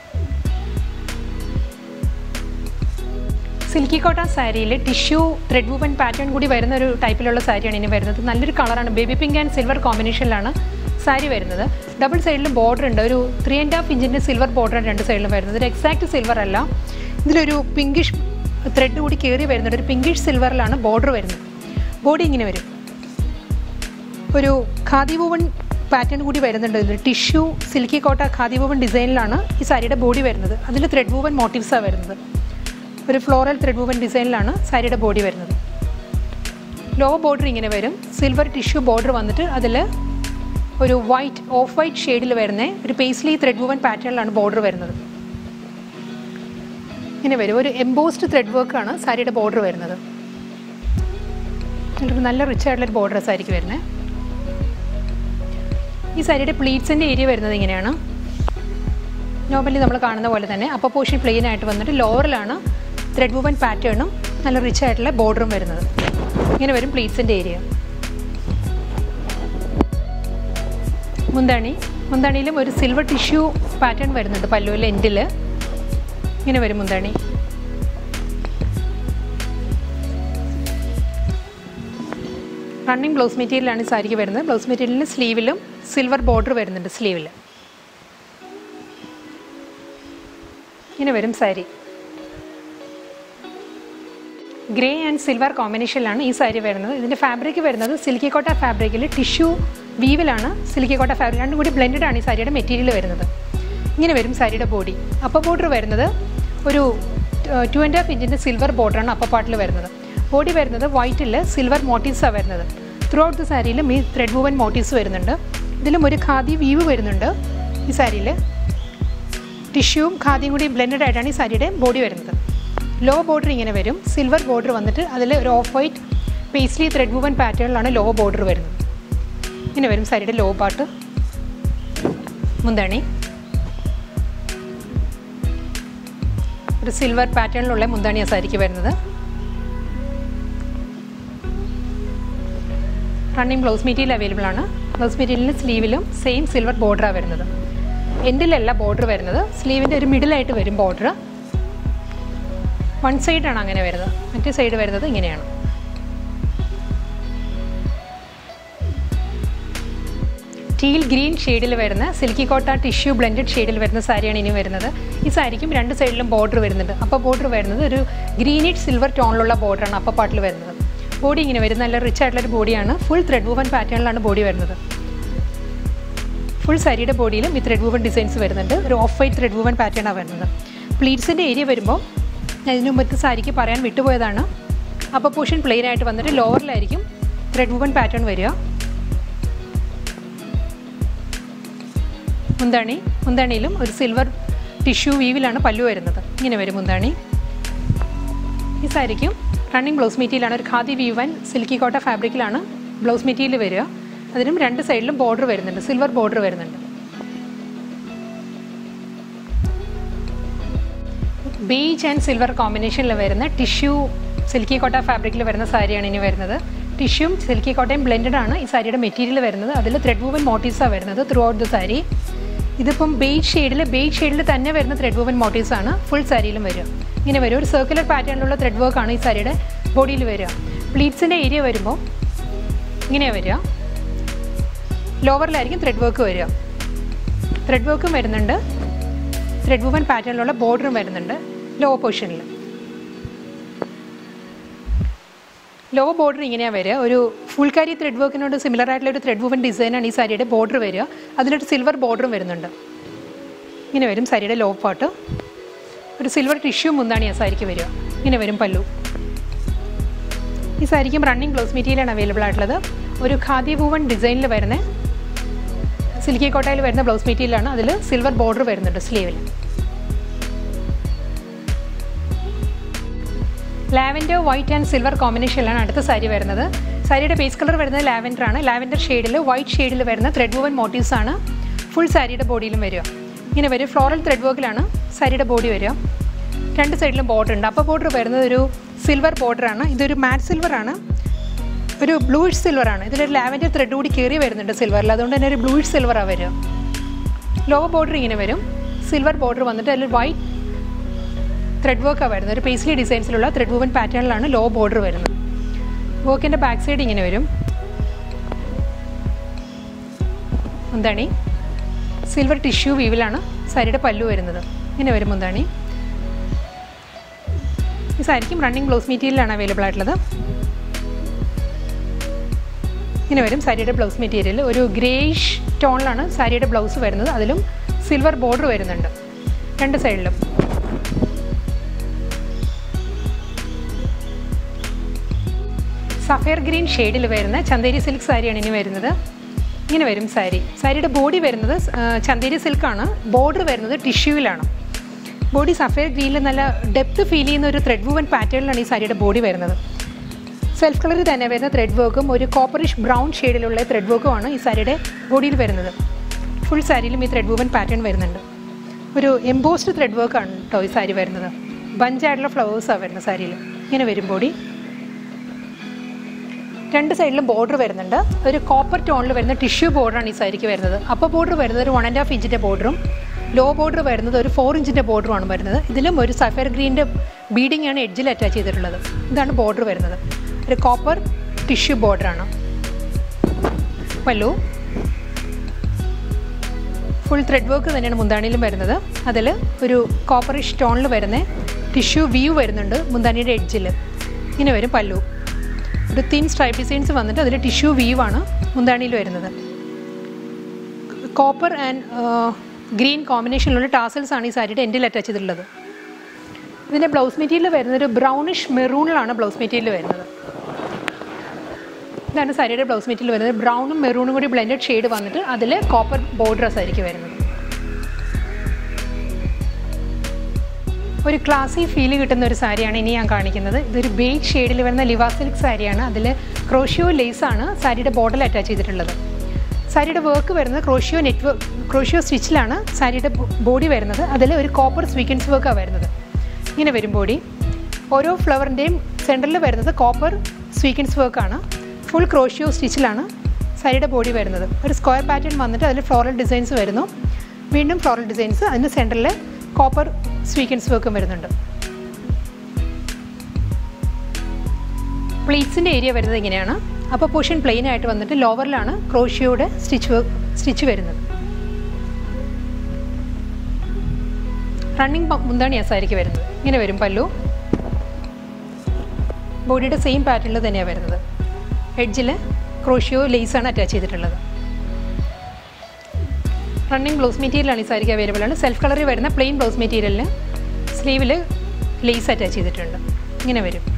സിൽക്കി കോട്ടൺ സാരിയിൽ ടിഷ്യൂ ത്രെഡ് വൂവൻ പാറ്റേൺ കൂടി വരുന്ന ഒരു ടൈപ്പിലുള്ള സാരിയാണ് ഇനി വരുന്നത് നല്ലൊരു കളറാണ് ബേബി പിങ്ക് ആൻഡ് സിൽവർ കോമ്പിനേഷനിലാണ് സാരി വരുന്നത് ഡബിൾ സൈഡിലും ബോർഡർ ഉണ്ട് ഒരു ത്രീ ആൻഡ് ഹാഫ് ഇഞ്ചിൻ്റെ സിൽവർ ബോർഡറാണ് രണ്ട് സൈഡിലും വരുന്നത് ഒരു എക്സാക്ട് സിൽവർ അല്ല ഇതിലൊരു പിങ്കിഷ് ത്രെഡ് കൂടി കയറി വരുന്നുണ്ട് ഒരു പിങ്കിഷ് സിൽവറിലാണ് ബോർഡർ വരുന്നത് ബോഡി ഇങ്ങനെ വരും ഒരു ഖാദി വൂവൺ പാറ്റേൺ കൂടി വരുന്നുണ്ട് ഇതിൽ ടിഷ്യൂ സിൽക്കി കോട്ട ഖാദി വൂവൺ ഡിസൈനിലാണ് ഈ സാരിയുടെ ബോഡി വരുന്നത് അതിൽ ത്രെഡ് വൂവൻ മോട്ടീവ്സാണ് വരുന്നത് ഒരു ഫ്ലോറൽ ത്രെഡ് വൂവൻ ഡിസൈനിലാണ് സാരിയുടെ ബോഡി വരുന്നത് ലോ ബോർഡർ ഇങ്ങനെ വരും സിൽവർ ടിഷ്യൂ ബോർഡർ വന്നിട്ട് അതിൽ ഒരു വൈറ്റ് ഓഫ് വൈറ്റ് ഷെയ്ഡിൽ വരുന്ന ഒരു പേസ്ലി ത്രെഡ് വൂവൻ പാറ്റേണിലാണ് ബോർഡർ വരുന്നത് ഇങ്ങനെ വരും ഒരു എംബോസ്ഡ് ത്രെഡ് വർക്കാണ് സാരിയുടെ ബോർഡർ വരുന്നത് നല്ലൊരു നല്ല റിച്ച് ആയിട്ടുള്ളൊരു ബോർഡർ സാരിക്ക് വരുന്നത് ഈ സാരിയുടെ പ്ലീറ്റ്സിൻ്റെ ഏരിയ വരുന്നത് ഇങ്ങനെയാണ് നോർമലി നമ്മൾ കാണുന്ന പോലെ തന്നെ അപ്പർ പോർഷൻ പ്ലെയിൻ ആയിട്ട് വന്നിട്ട് ലോവറിലാണ് ത്രെഡ് വൂവൻ പാറ്റേണും നല്ല റിച്ച് ആയിട്ടുള്ള ബോർഡറും വരുന്നത് ഇങ്ങനെ വരും പ്ലീറ്റ്സിൻ്റെ ഏരിയ മുന്താണി മുന്താണിയിലും ഒരു സിൽവർ ടിഷ്യൂ പാറ്റേൺ വരുന്നുണ്ട് പല്ലുവിലെ എൻഡിൽ ഇങ്ങനെ വരും മുന്താണി റണ്ണിങ് ബ്ലൗസ് മെറ്റീരിയലാണ് ഈ സാരിക്ക് വരുന്നത് ബ്ലൗസ് മെറ്റീരിയലിന് സ്ലീവിലും സിൽവർ ബോർഡർ വരുന്നുണ്ട് സ്ലീവിൽ ഇങ്ങനെ വരും സാരി ഗ്രേ ആൻഡ് സിൽവർ കോമ്പിനേഷനിലാണ് ഈ സാരി വരുന്നത് ഇതിൻ്റെ ഫാബ്രിക് വരുന്നത് സിൽക്കി കോട്ട ഫാബ്രിക്കിൽ ടിഷ്യൂ വീവിലാണ് സിൽക്കി കോട്ട ഫാബ്രിക് രണ്ടും കൂടി ബ്ലെൻഡഡ് ആണ് ഈ സാരിയുടെ മെറ്റീരിയൽ വരുന്നത് ഇങ്ങനെ വരും സാരിയുടെ ബോഡി അപ്പർ ബോർഡർ വരുന്നത് ഒരു ടു ആൻഡ് ഹാഫ് ഇഞ്ചിൻ്റെ സിൽവർ ബോർഡറാണ് അപ്പർ പാർട്ടിൽ വരുന്നത് ബോഡി വരുന്നത് വൈറ്റിൽ സിൽവർ മോട്ടീവ്സാണ് വരുന്നത് ത്രൂ ഔട്ട് ദ സാരിയിലും ഈ ത്രെഡ് വൂവൻ മോട്ടീവ്സ് വരുന്നുണ്ട് ഇതിലും ഒരു ഖാദി വീവ് വരുന്നുണ്ട് ഈ സാരിയിൽ ടിഷ്യൂവും ഖാദിയും കൂടി ബ്ലെൻഡഡ് ആയിട്ടാണ് ഈ സാരിയുടെ ബോഡി വരുന്നത് ലോ ബോർഡർ ഇങ്ങനെ വരും സിൽവർ ബോർഡർ വന്നിട്ട് അതിൽ ഒരു off white paisley thread woven പാറ്റേണിലാണ് ലോ ബോർഡർ വരുന്നത് ഇങ്ങനെ വരും സാരിയുടെ ലോ പാർട്ട് മുന്താണി ഒരു സിൽവർ പാറ്റേണിലുള്ള മുന്താണിയാണ് സാരിക്ക് വരുന്നത് റണ്ണിങ് ബ്ലൗസ് മെറ്റീരിയൽ അവൈലബിൾ ആണ് ബ്ലൗസ് മെറ്റീരിയലിന് സ്ലീവിലും സെയിം സിൽവർ ബോർഡറാണ് വരുന്നത് എൻഡിലല്ല ബോർഡർ വരുന്നത് സ്ലീവിൻ്റെ ഒരു മിഡിലായിട്ട് വരും ബോർഡർ വൺ സൈഡാണ് അങ്ങനെ വരുന്നത് മറ്റേ സൈഡ് വരുന്നത് ഇങ്ങനെയാണ് ടീൽ ഗ്രീൻ ഷെയ്ഡിൽ വരുന്ന സിൽക്കി കോട്ട ടിഷ്യൂ ബ്ലെൻഡഡ് ഷെയ്ഡിൽ വരുന്ന സാരിയാണ് ഇനി വരുന്നത് ഈ സാരിക്കും രണ്ട് സൈഡിലും ബോർഡർ വരുന്നുണ്ട് അപ്പോൾ ബോർഡർ വരുന്നത് ഒരു ഗ്രീനിഷ് സിൽവർ ടോണിലുള്ള ബോർഡറാണ് അപ്പോൾ പാട്ടിൽ വരുന്നത് ബോഡി ഇങ്ങനെ വരും നല്ല റിച്ച് ആയിട്ടുള്ളൊരു ബോഡിയാണ് ഫുൾ ത്രെഡ് വൂവൻ പാറ്റേണിലാണ് ബോഡി വരുന്നത് ഫുൾ സാരിയുടെ ബോഡിയിലും ഈ ത്രെഡ് വൂവൻ ഡിസൈൻസ് വരുന്നുണ്ട് ഒരു ഓഫ് വൈറ്റ് ത്രെഡ് വൂവൻ പാറ്റേണാണ് വരുന്നത് പ്ലീറ്റ്സിൻ്റെ ഏരിയ വരുമ്പോൾ ഞാൻ ഇതിനു മുമ്പത്തെ സാരിക്ക് പറയാൻ വിട്ടുപോയതാണ് അപ്പോൾ പോർഷൻ പ്ലെയിൻ ആയിട്ട് വന്നിട്ട് ലോവറിലായിരിക്കും ത്രെഡ് വൂവൻ പാറ്റേൺ വരിക മുന്താണി മുന്താണിയിലും ഒരു സിൽവർ ടിഷ്യൂ വീവിലാണ് പല്ലു വരുന്നത് ഇങ്ങനെ വരും മുന്താണി ഈ സാരിക്കും റണ്ണിങ് ബ്ലൗസ് മെറ്റീരിയലാണ് ഒരു ഖാദി വീവൻ സിൽക്കി കോട്ട ഫാബ്രിക്കിലാണ് ബ്ലൗസ് മെറ്റീരിയൽ വരിക അതിനും രണ്ട് സൈഡിലും ബോർഡർ വരുന്നുണ്ട് സിൽവർ ബോർഡർ വരുന്നുണ്ട് ബീച്ച് ആൻഡ് സിൽവർ കോമ്പിനേഷനിൽ വരുന്ന ടിഷ്യൂ സിൽക്കി കോട്ട ഫാബ്രിക്കിൽ വരുന്ന സാരിയാണ് ഇനി വരുന്നത് ടിഷ്യൂം സിൽക്കി കോട്ടയും ബ്ലെൻഡഡ് ആണ് ഈ സാരിയുടെ മെറ്റീരിയൽ വരുന്നത് അതിൽ ത്രെഡ് വൂവൻ മോട്ടീവ്സാണ് വരുന്നത് ത്രൂ ഔട്ട് ദ സാരി ഇതിപ്പം ബേജ് ഷെയ്ഡിൽ ബേജ് ഷെയ്ഡിൽ തന്നെ വരുന്ന ത്രെഡ് വൂവൻ മോട്ടീവ്സ് ആണ് ഫുൾ സാരിയിലും വരിക ഇങ്ങനെ വരും ഒരു സർക്കുലർ പാറ്റേണിലുള്ള ത്രെഡ് വർക്ക് ആണ് ഈ സാരിയുടെ ബോഡിയിൽ വരിക പ്ലീറ്റ്സിൻ്റെ ഏരിയ വരുമ്പോൾ ഇങ്ങനെയാണ് വരിക ലോവറിലായിരിക്കും ത്രെഡ് വർക്ക് വരിക ത്രെഡ് വർക്കും വരുന്നുണ്ട് ത്രെഡ് വൂവൻ പാറ്റേണിലുള്ള ബോർഡറും വരുന്നുണ്ട് ലോ പൊസിഷനിൽ ലോ ബോർഡർ ഇങ്ങനെയാണ് വരിക ഒരു ഫുൾക്കാരി ത്രെഡ് വർക്കിനോട് സിമിലർ ആയിട്ടുള്ള ഒരു ത്രെഡ് വൂവൻ ഡിസൈനാണ് ഈ സാരിയുടെ ബോർഡർ വരിക അതിലൊരു സിൽവർ ബോർഡറും വരുന്നുണ്ട് ഇങ്ങനെ വരും സാരിയുടെ ലോ പാർട്ട് ഒരു സിൽവർ ടിഷ്യൂ മുന്താണ് ആ സാരിക്ക് വരിക ഇങ്ങനെ വരും പല്ലു ഈ സാരിക്കും റണ്ണിങ് ബ്ലൗസ് മെറ്റീരിയലാണ് അവൈലബിൾ ആയിട്ടുള്ളത് ഒരു ഖാദി വൂവൻ ഡിസൈനിൽ വരുന്ന സിൽക്കി കോട്ടയിൽ വരുന്ന ബ്ലൗസ് മെറ്റീരിയലാണ് അതിൽ സിൽവർ ബോർഡർ വരുന്നുണ്ട് സ്ലീവിൽ ലാവൻഡർ വൈറ്റ് ആൻഡ് സിൽവർ കോമ്പിനേഷനിലാണ് അടുത്ത സാരി വരുന്നത് സാരിയുടെ ബേസ് കളർ വരുന്നത് ലാവൻഡർ ആണ് ലാവൻഡർ ഷെയ്ഡിൽ വൈറ്റ് ഷെയ്ഡിൽ വരുന്ന ത്രെഡ് വൂവൻ മോട്ടീവ്സ് ആണ് ഫുൾ സാരിയുടെ ബോഡിയിലും വരിക ഇങ്ങനെ വരും ഫ്ലോറൽ ത്രെഡ് വർക്കിലാണ് സാരിയുടെ ബോഡി വരിക രണ്ട് സൈഡിലും ബോർഡർ ഉണ്ട് അപ്പോൾ ബോർഡർ വരുന്നത് ഒരു സിൽവർ ബോർഡറാണ് ഇതൊരു മാറ്റ് സിൽവർ ആണ് ഒരു ബ്ലൂയിഷ് സിൽവർ ആണ് ഇതിലൊരു ലാവൻഡർ ത്രെഡ് കൂടി കയറി വരുന്നുണ്ട് സിൽവറിൽ അതുകൊണ്ട് തന്നെ ഒരു ബ്ലൂയിഷ് സിൽവറാണ് വരിക ലോ ബോർഡർ ഇങ്ങനെ വരും സിൽവർ ബോർഡർ വന്നിട്ട് അതിൽ വൈറ്റ് ത്രെഡ് വർക്കാണ് വരുന്നത് ഒരു പേസ്ലി ഡിസൈൻസിലുള്ള ത്രെഡ് വൂവൻ പാറ്റേണിലാണ് ലോ ബോർഡർ വരുന്നത് വർക്കിൻ്റെ ബാക്ക് സൈഡ് ഇങ്ങനെ വരും മുന്താണി സിൽവർ ടിഷ്യൂ വീവിലാണ് സാരിയുടെ പല്ലു വരുന്നത് ഇങ്ങനെ വരും മുന്താണി ഈ സാരിക്കും റണ്ണിങ് ബ്ലൗസ് മെറ്റീരിയലാണ് അവൈലബിൾ ആയിട്ടുള്ളത് ഇങ്ങനെ വരും സാരിയുടെ ബ്ലൗസ് മെറ്റീരിയൽ ഒരു ഗ്രേഷ് ടോണിലാണ് സാരിയുടെ ബ്ലൗസ് വരുന്നത് അതിലും സിൽവർ ബോർഡർ വരുന്നുണ്ട് രണ്ട് സൈഡിലും സഫയർ ഗ്രീൻ ഷെയ്ഡിൽ വരുന്ന ചന്തേരി സിൽക്ക് സാരിയാണ് ഇനി വരുന്നത് ഇങ്ങനെ വരും സാരി സാരിയുടെ ബോഡി വരുന്നത് ആ, ചന്തേരി സിൽക്കാണ് ബോർഡർ വരുന്നത് ടിഷ്യൂവിലാണ് ബോഡി സഫയർ ഗ്രീനിൽ നല്ല ഡെപ്ത് ഫീൽ ചെയ്യുന്ന ഒരു ത്രെഡ് വൂവൻ പാറ്റേണിലാണ് ഈ സാരിയുടെ ബോഡി വരുന്നത് സെൽഫ് കളറിൽ തന്നെ വരുന്ന ത്രെഡ് വർക്കും ഒരു കോപ്പറിഷ് ബ്രൗൺ ഷെയ്ഡിലുള്ള ത്രെഡ് വർക്കുമാണ് ഈ സാരിയുടെ ബോഡിയിൽ വരുന്നത് ഫുൾ സാരിയിലും ഈ ത്രെഡ് വൂവൻ പാറ്റേൺ വരുന്നുണ്ട് ഒരു എംബോസ്ഡ് ത്രെഡ് വർക്കാണ് കേട്ടോ ഈ സാരി വരുന്നത് ബഞ്ചായിട്ടുള്ള ഫ്ലവേഴ്സാണ് വരുന്നത് സാരിയിൽ ഇങ്ങനെ വരും ബോഡി രണ്ട് സൈഡിലും ബോർഡർ വരുന്നുണ്ട് ഒരു കോപ്പർ ടോണിൽ വരുന്ന ടിഷ്യൂ ബോർഡറാണ് ഈ സാരിക്ക് വരുന്നത് അപ്പർ ബോർഡർ വരുന്നത് ഒരു വൺ ആൻഡ് ഹാഫ് ഇഞ്ചിൻ്റെ ബോർഡറും ലോ ബോർഡർ വരുന്നത് ഒരു ഫോർ ഇഞ്ചിൻ്റെ ബോർഡറുമാണ് വരുന്നത് ഇതിലും ഒരു സഫയർ ഗ്രീൻ്റെ ബീഡിംഗ് ആണ് എഡ്ജിൽ അറ്റാച്ച് ചെയ്തിട്ടുള്ളത് ഇതാണ് ബോർഡർ വരുന്നത് ഒരു കോപ്പർ ടിഷ്യൂ ബോർഡറാണ് പല്ലു ഫുൾ ത്രെഡ് വർക്ക് തന്നെയാണ് മുന്താണിയിലും വരുന്നത് അതിൽ ഒരു കോപ്പറിഷ് ടോണിൽ വരുന്ന ടിഷ്യൂ വ്യൂ വരുന്നുണ്ട് മുന്താണിയുടെ എഡ്ജിൽ ഇങ്ങനെ വരും പല്ലു ഒരു തിൻ സ്ട്രൈപ്പ് ഡിസൈൻസ് വന്നിട്ട് അതിൽ ടിഷ്യൂ വ്യൂ ആണ് മുന്താണിയിൽ വരുന്നത് കോപ്പർ ആൻഡ് ഗ്രീൻ കോമ്പിനേഷനിലുള്ള ടാസൽസ് ആണ് ഈ സാരിയുടെ എൻഡിൽ അറ്റാച്ച് ചെയ്തിട്ടുള്ളത് ഇതിൻ്റെ ബ്ലൗസ് മെറ്റീരിയൽ വരുന്നത് ഒരു ബ്രൗണിഷ് മെറൂണിലാണ് ബ്ലൗസ് മെറ്റീരിയൽ വരുന്നത് ഇതാണ് സാരിയുടെ ബ്ലൗസ് മെറ്റീരിയൽ വരുന്നത് ബ്രൗണും മെറൂണും കൂടി ബ്ലെൻഡഡ് ഷെയ്ഡ് വന്നിട്ട് അതിൽ കോപ്പർ ബോർഡർ സാരിക്ക് വരുന്നത് ഒരു ക്ലാസി ഫീൽ കിട്ടുന്ന ഒരു സാരിയാണ് ഇനി ഞാൻ കാണിക്കുന്നത് ഇതൊരു ബേജ് ഷെയ്ഡിൽ വരുന്ന ലിവാ സിൽക്ക് സാരിയാണ് അതിൽ ക്രോഷ്യോ ലേസാണ് സാരിയുടെ ബോർഡറിൽ അറ്റാച്ച് ചെയ്തിട്ടുള്ളത് സാരിയുടെ വർക്ക് വരുന്നത് ക്രോഷ്യോ നെറ്റ് ക്രോഷ്യോ സ്റ്റിച്ചിലാണ് സാരിയുടെ ബോഡി വരുന്നത് അതിൽ ഒരു കോപ്പർ സ്വീക്കൻസ് വർക്കാണ് വരുന്നത് ഇങ്ങനെ വരും ബോഡി ഓരോ ഫ്ലവറിൻ്റെയും സെൻറ്ററിൽ വരുന്നത് കോപ്പർ സ്വീക്കൻസ് വർക്കാണ് ഫുൾ ക്രോഷ്യോ സ്റ്റിച്ചിലാണ് സാരിയുടെ ബോഡി വരുന്നത് ഒരു സ്ക്വയർ പാറ്റേൺ വന്നിട്ട് അതിൽ ഫ്ലോറൽ ഡിസൈൻസ് വരുന്നു വീണ്ടും ഫ്ലോറൽ ഡിസൈൻസ് അതിന് സെൻറ്ററിൽ കോപ്പർ സ്വീക്കൻസ് വർക്കും വരുന്നുണ്ട് പ്ലീറ്റ്സിൻ്റെ ഏരിയ വരുന്നത് ഇങ്ങനെയാണ് അപ്പോൾ പോർഷൻ പ്ലെയിൻ ആയിട്ട് വന്നിട്ട് ലോവറിലാണ് ക്രോഷിയോയുടെ സ്റ്റിച്ച് സ്റ്റിച്ച് വരുന്നത് റണ്ണിങ് മുന്താണിയാണ് സാരിക്ക് വരുന്നത് ഇങ്ങനെ വരും പല്ലു ബോഡിയുടെ സെയിം പാറ്റേണിൽ തന്നെയാണ് വരുന്നത് എഡ്ജിൽ ക്രോഷിയോ ലേസാണ് അറ്റാച്ച് ചെയ്തിട്ടുള്ളത് റണ്ണിങ് ബ്ലൗസ് മെറ്റീരിയലാണ് ഈ സാരിക്ക് അവൈലബിൾ ആണ് സെൽഫ് കളറിൽ വരുന്ന പ്ലെയിൻ ബ്ലൗസ് മെറ്റീരിയലിൽ സ്ലീവിൽ ലേസ് അറ്റാച്ച് ചെയ്തിട്ടുണ്ട് ഇങ്ങനെ വരും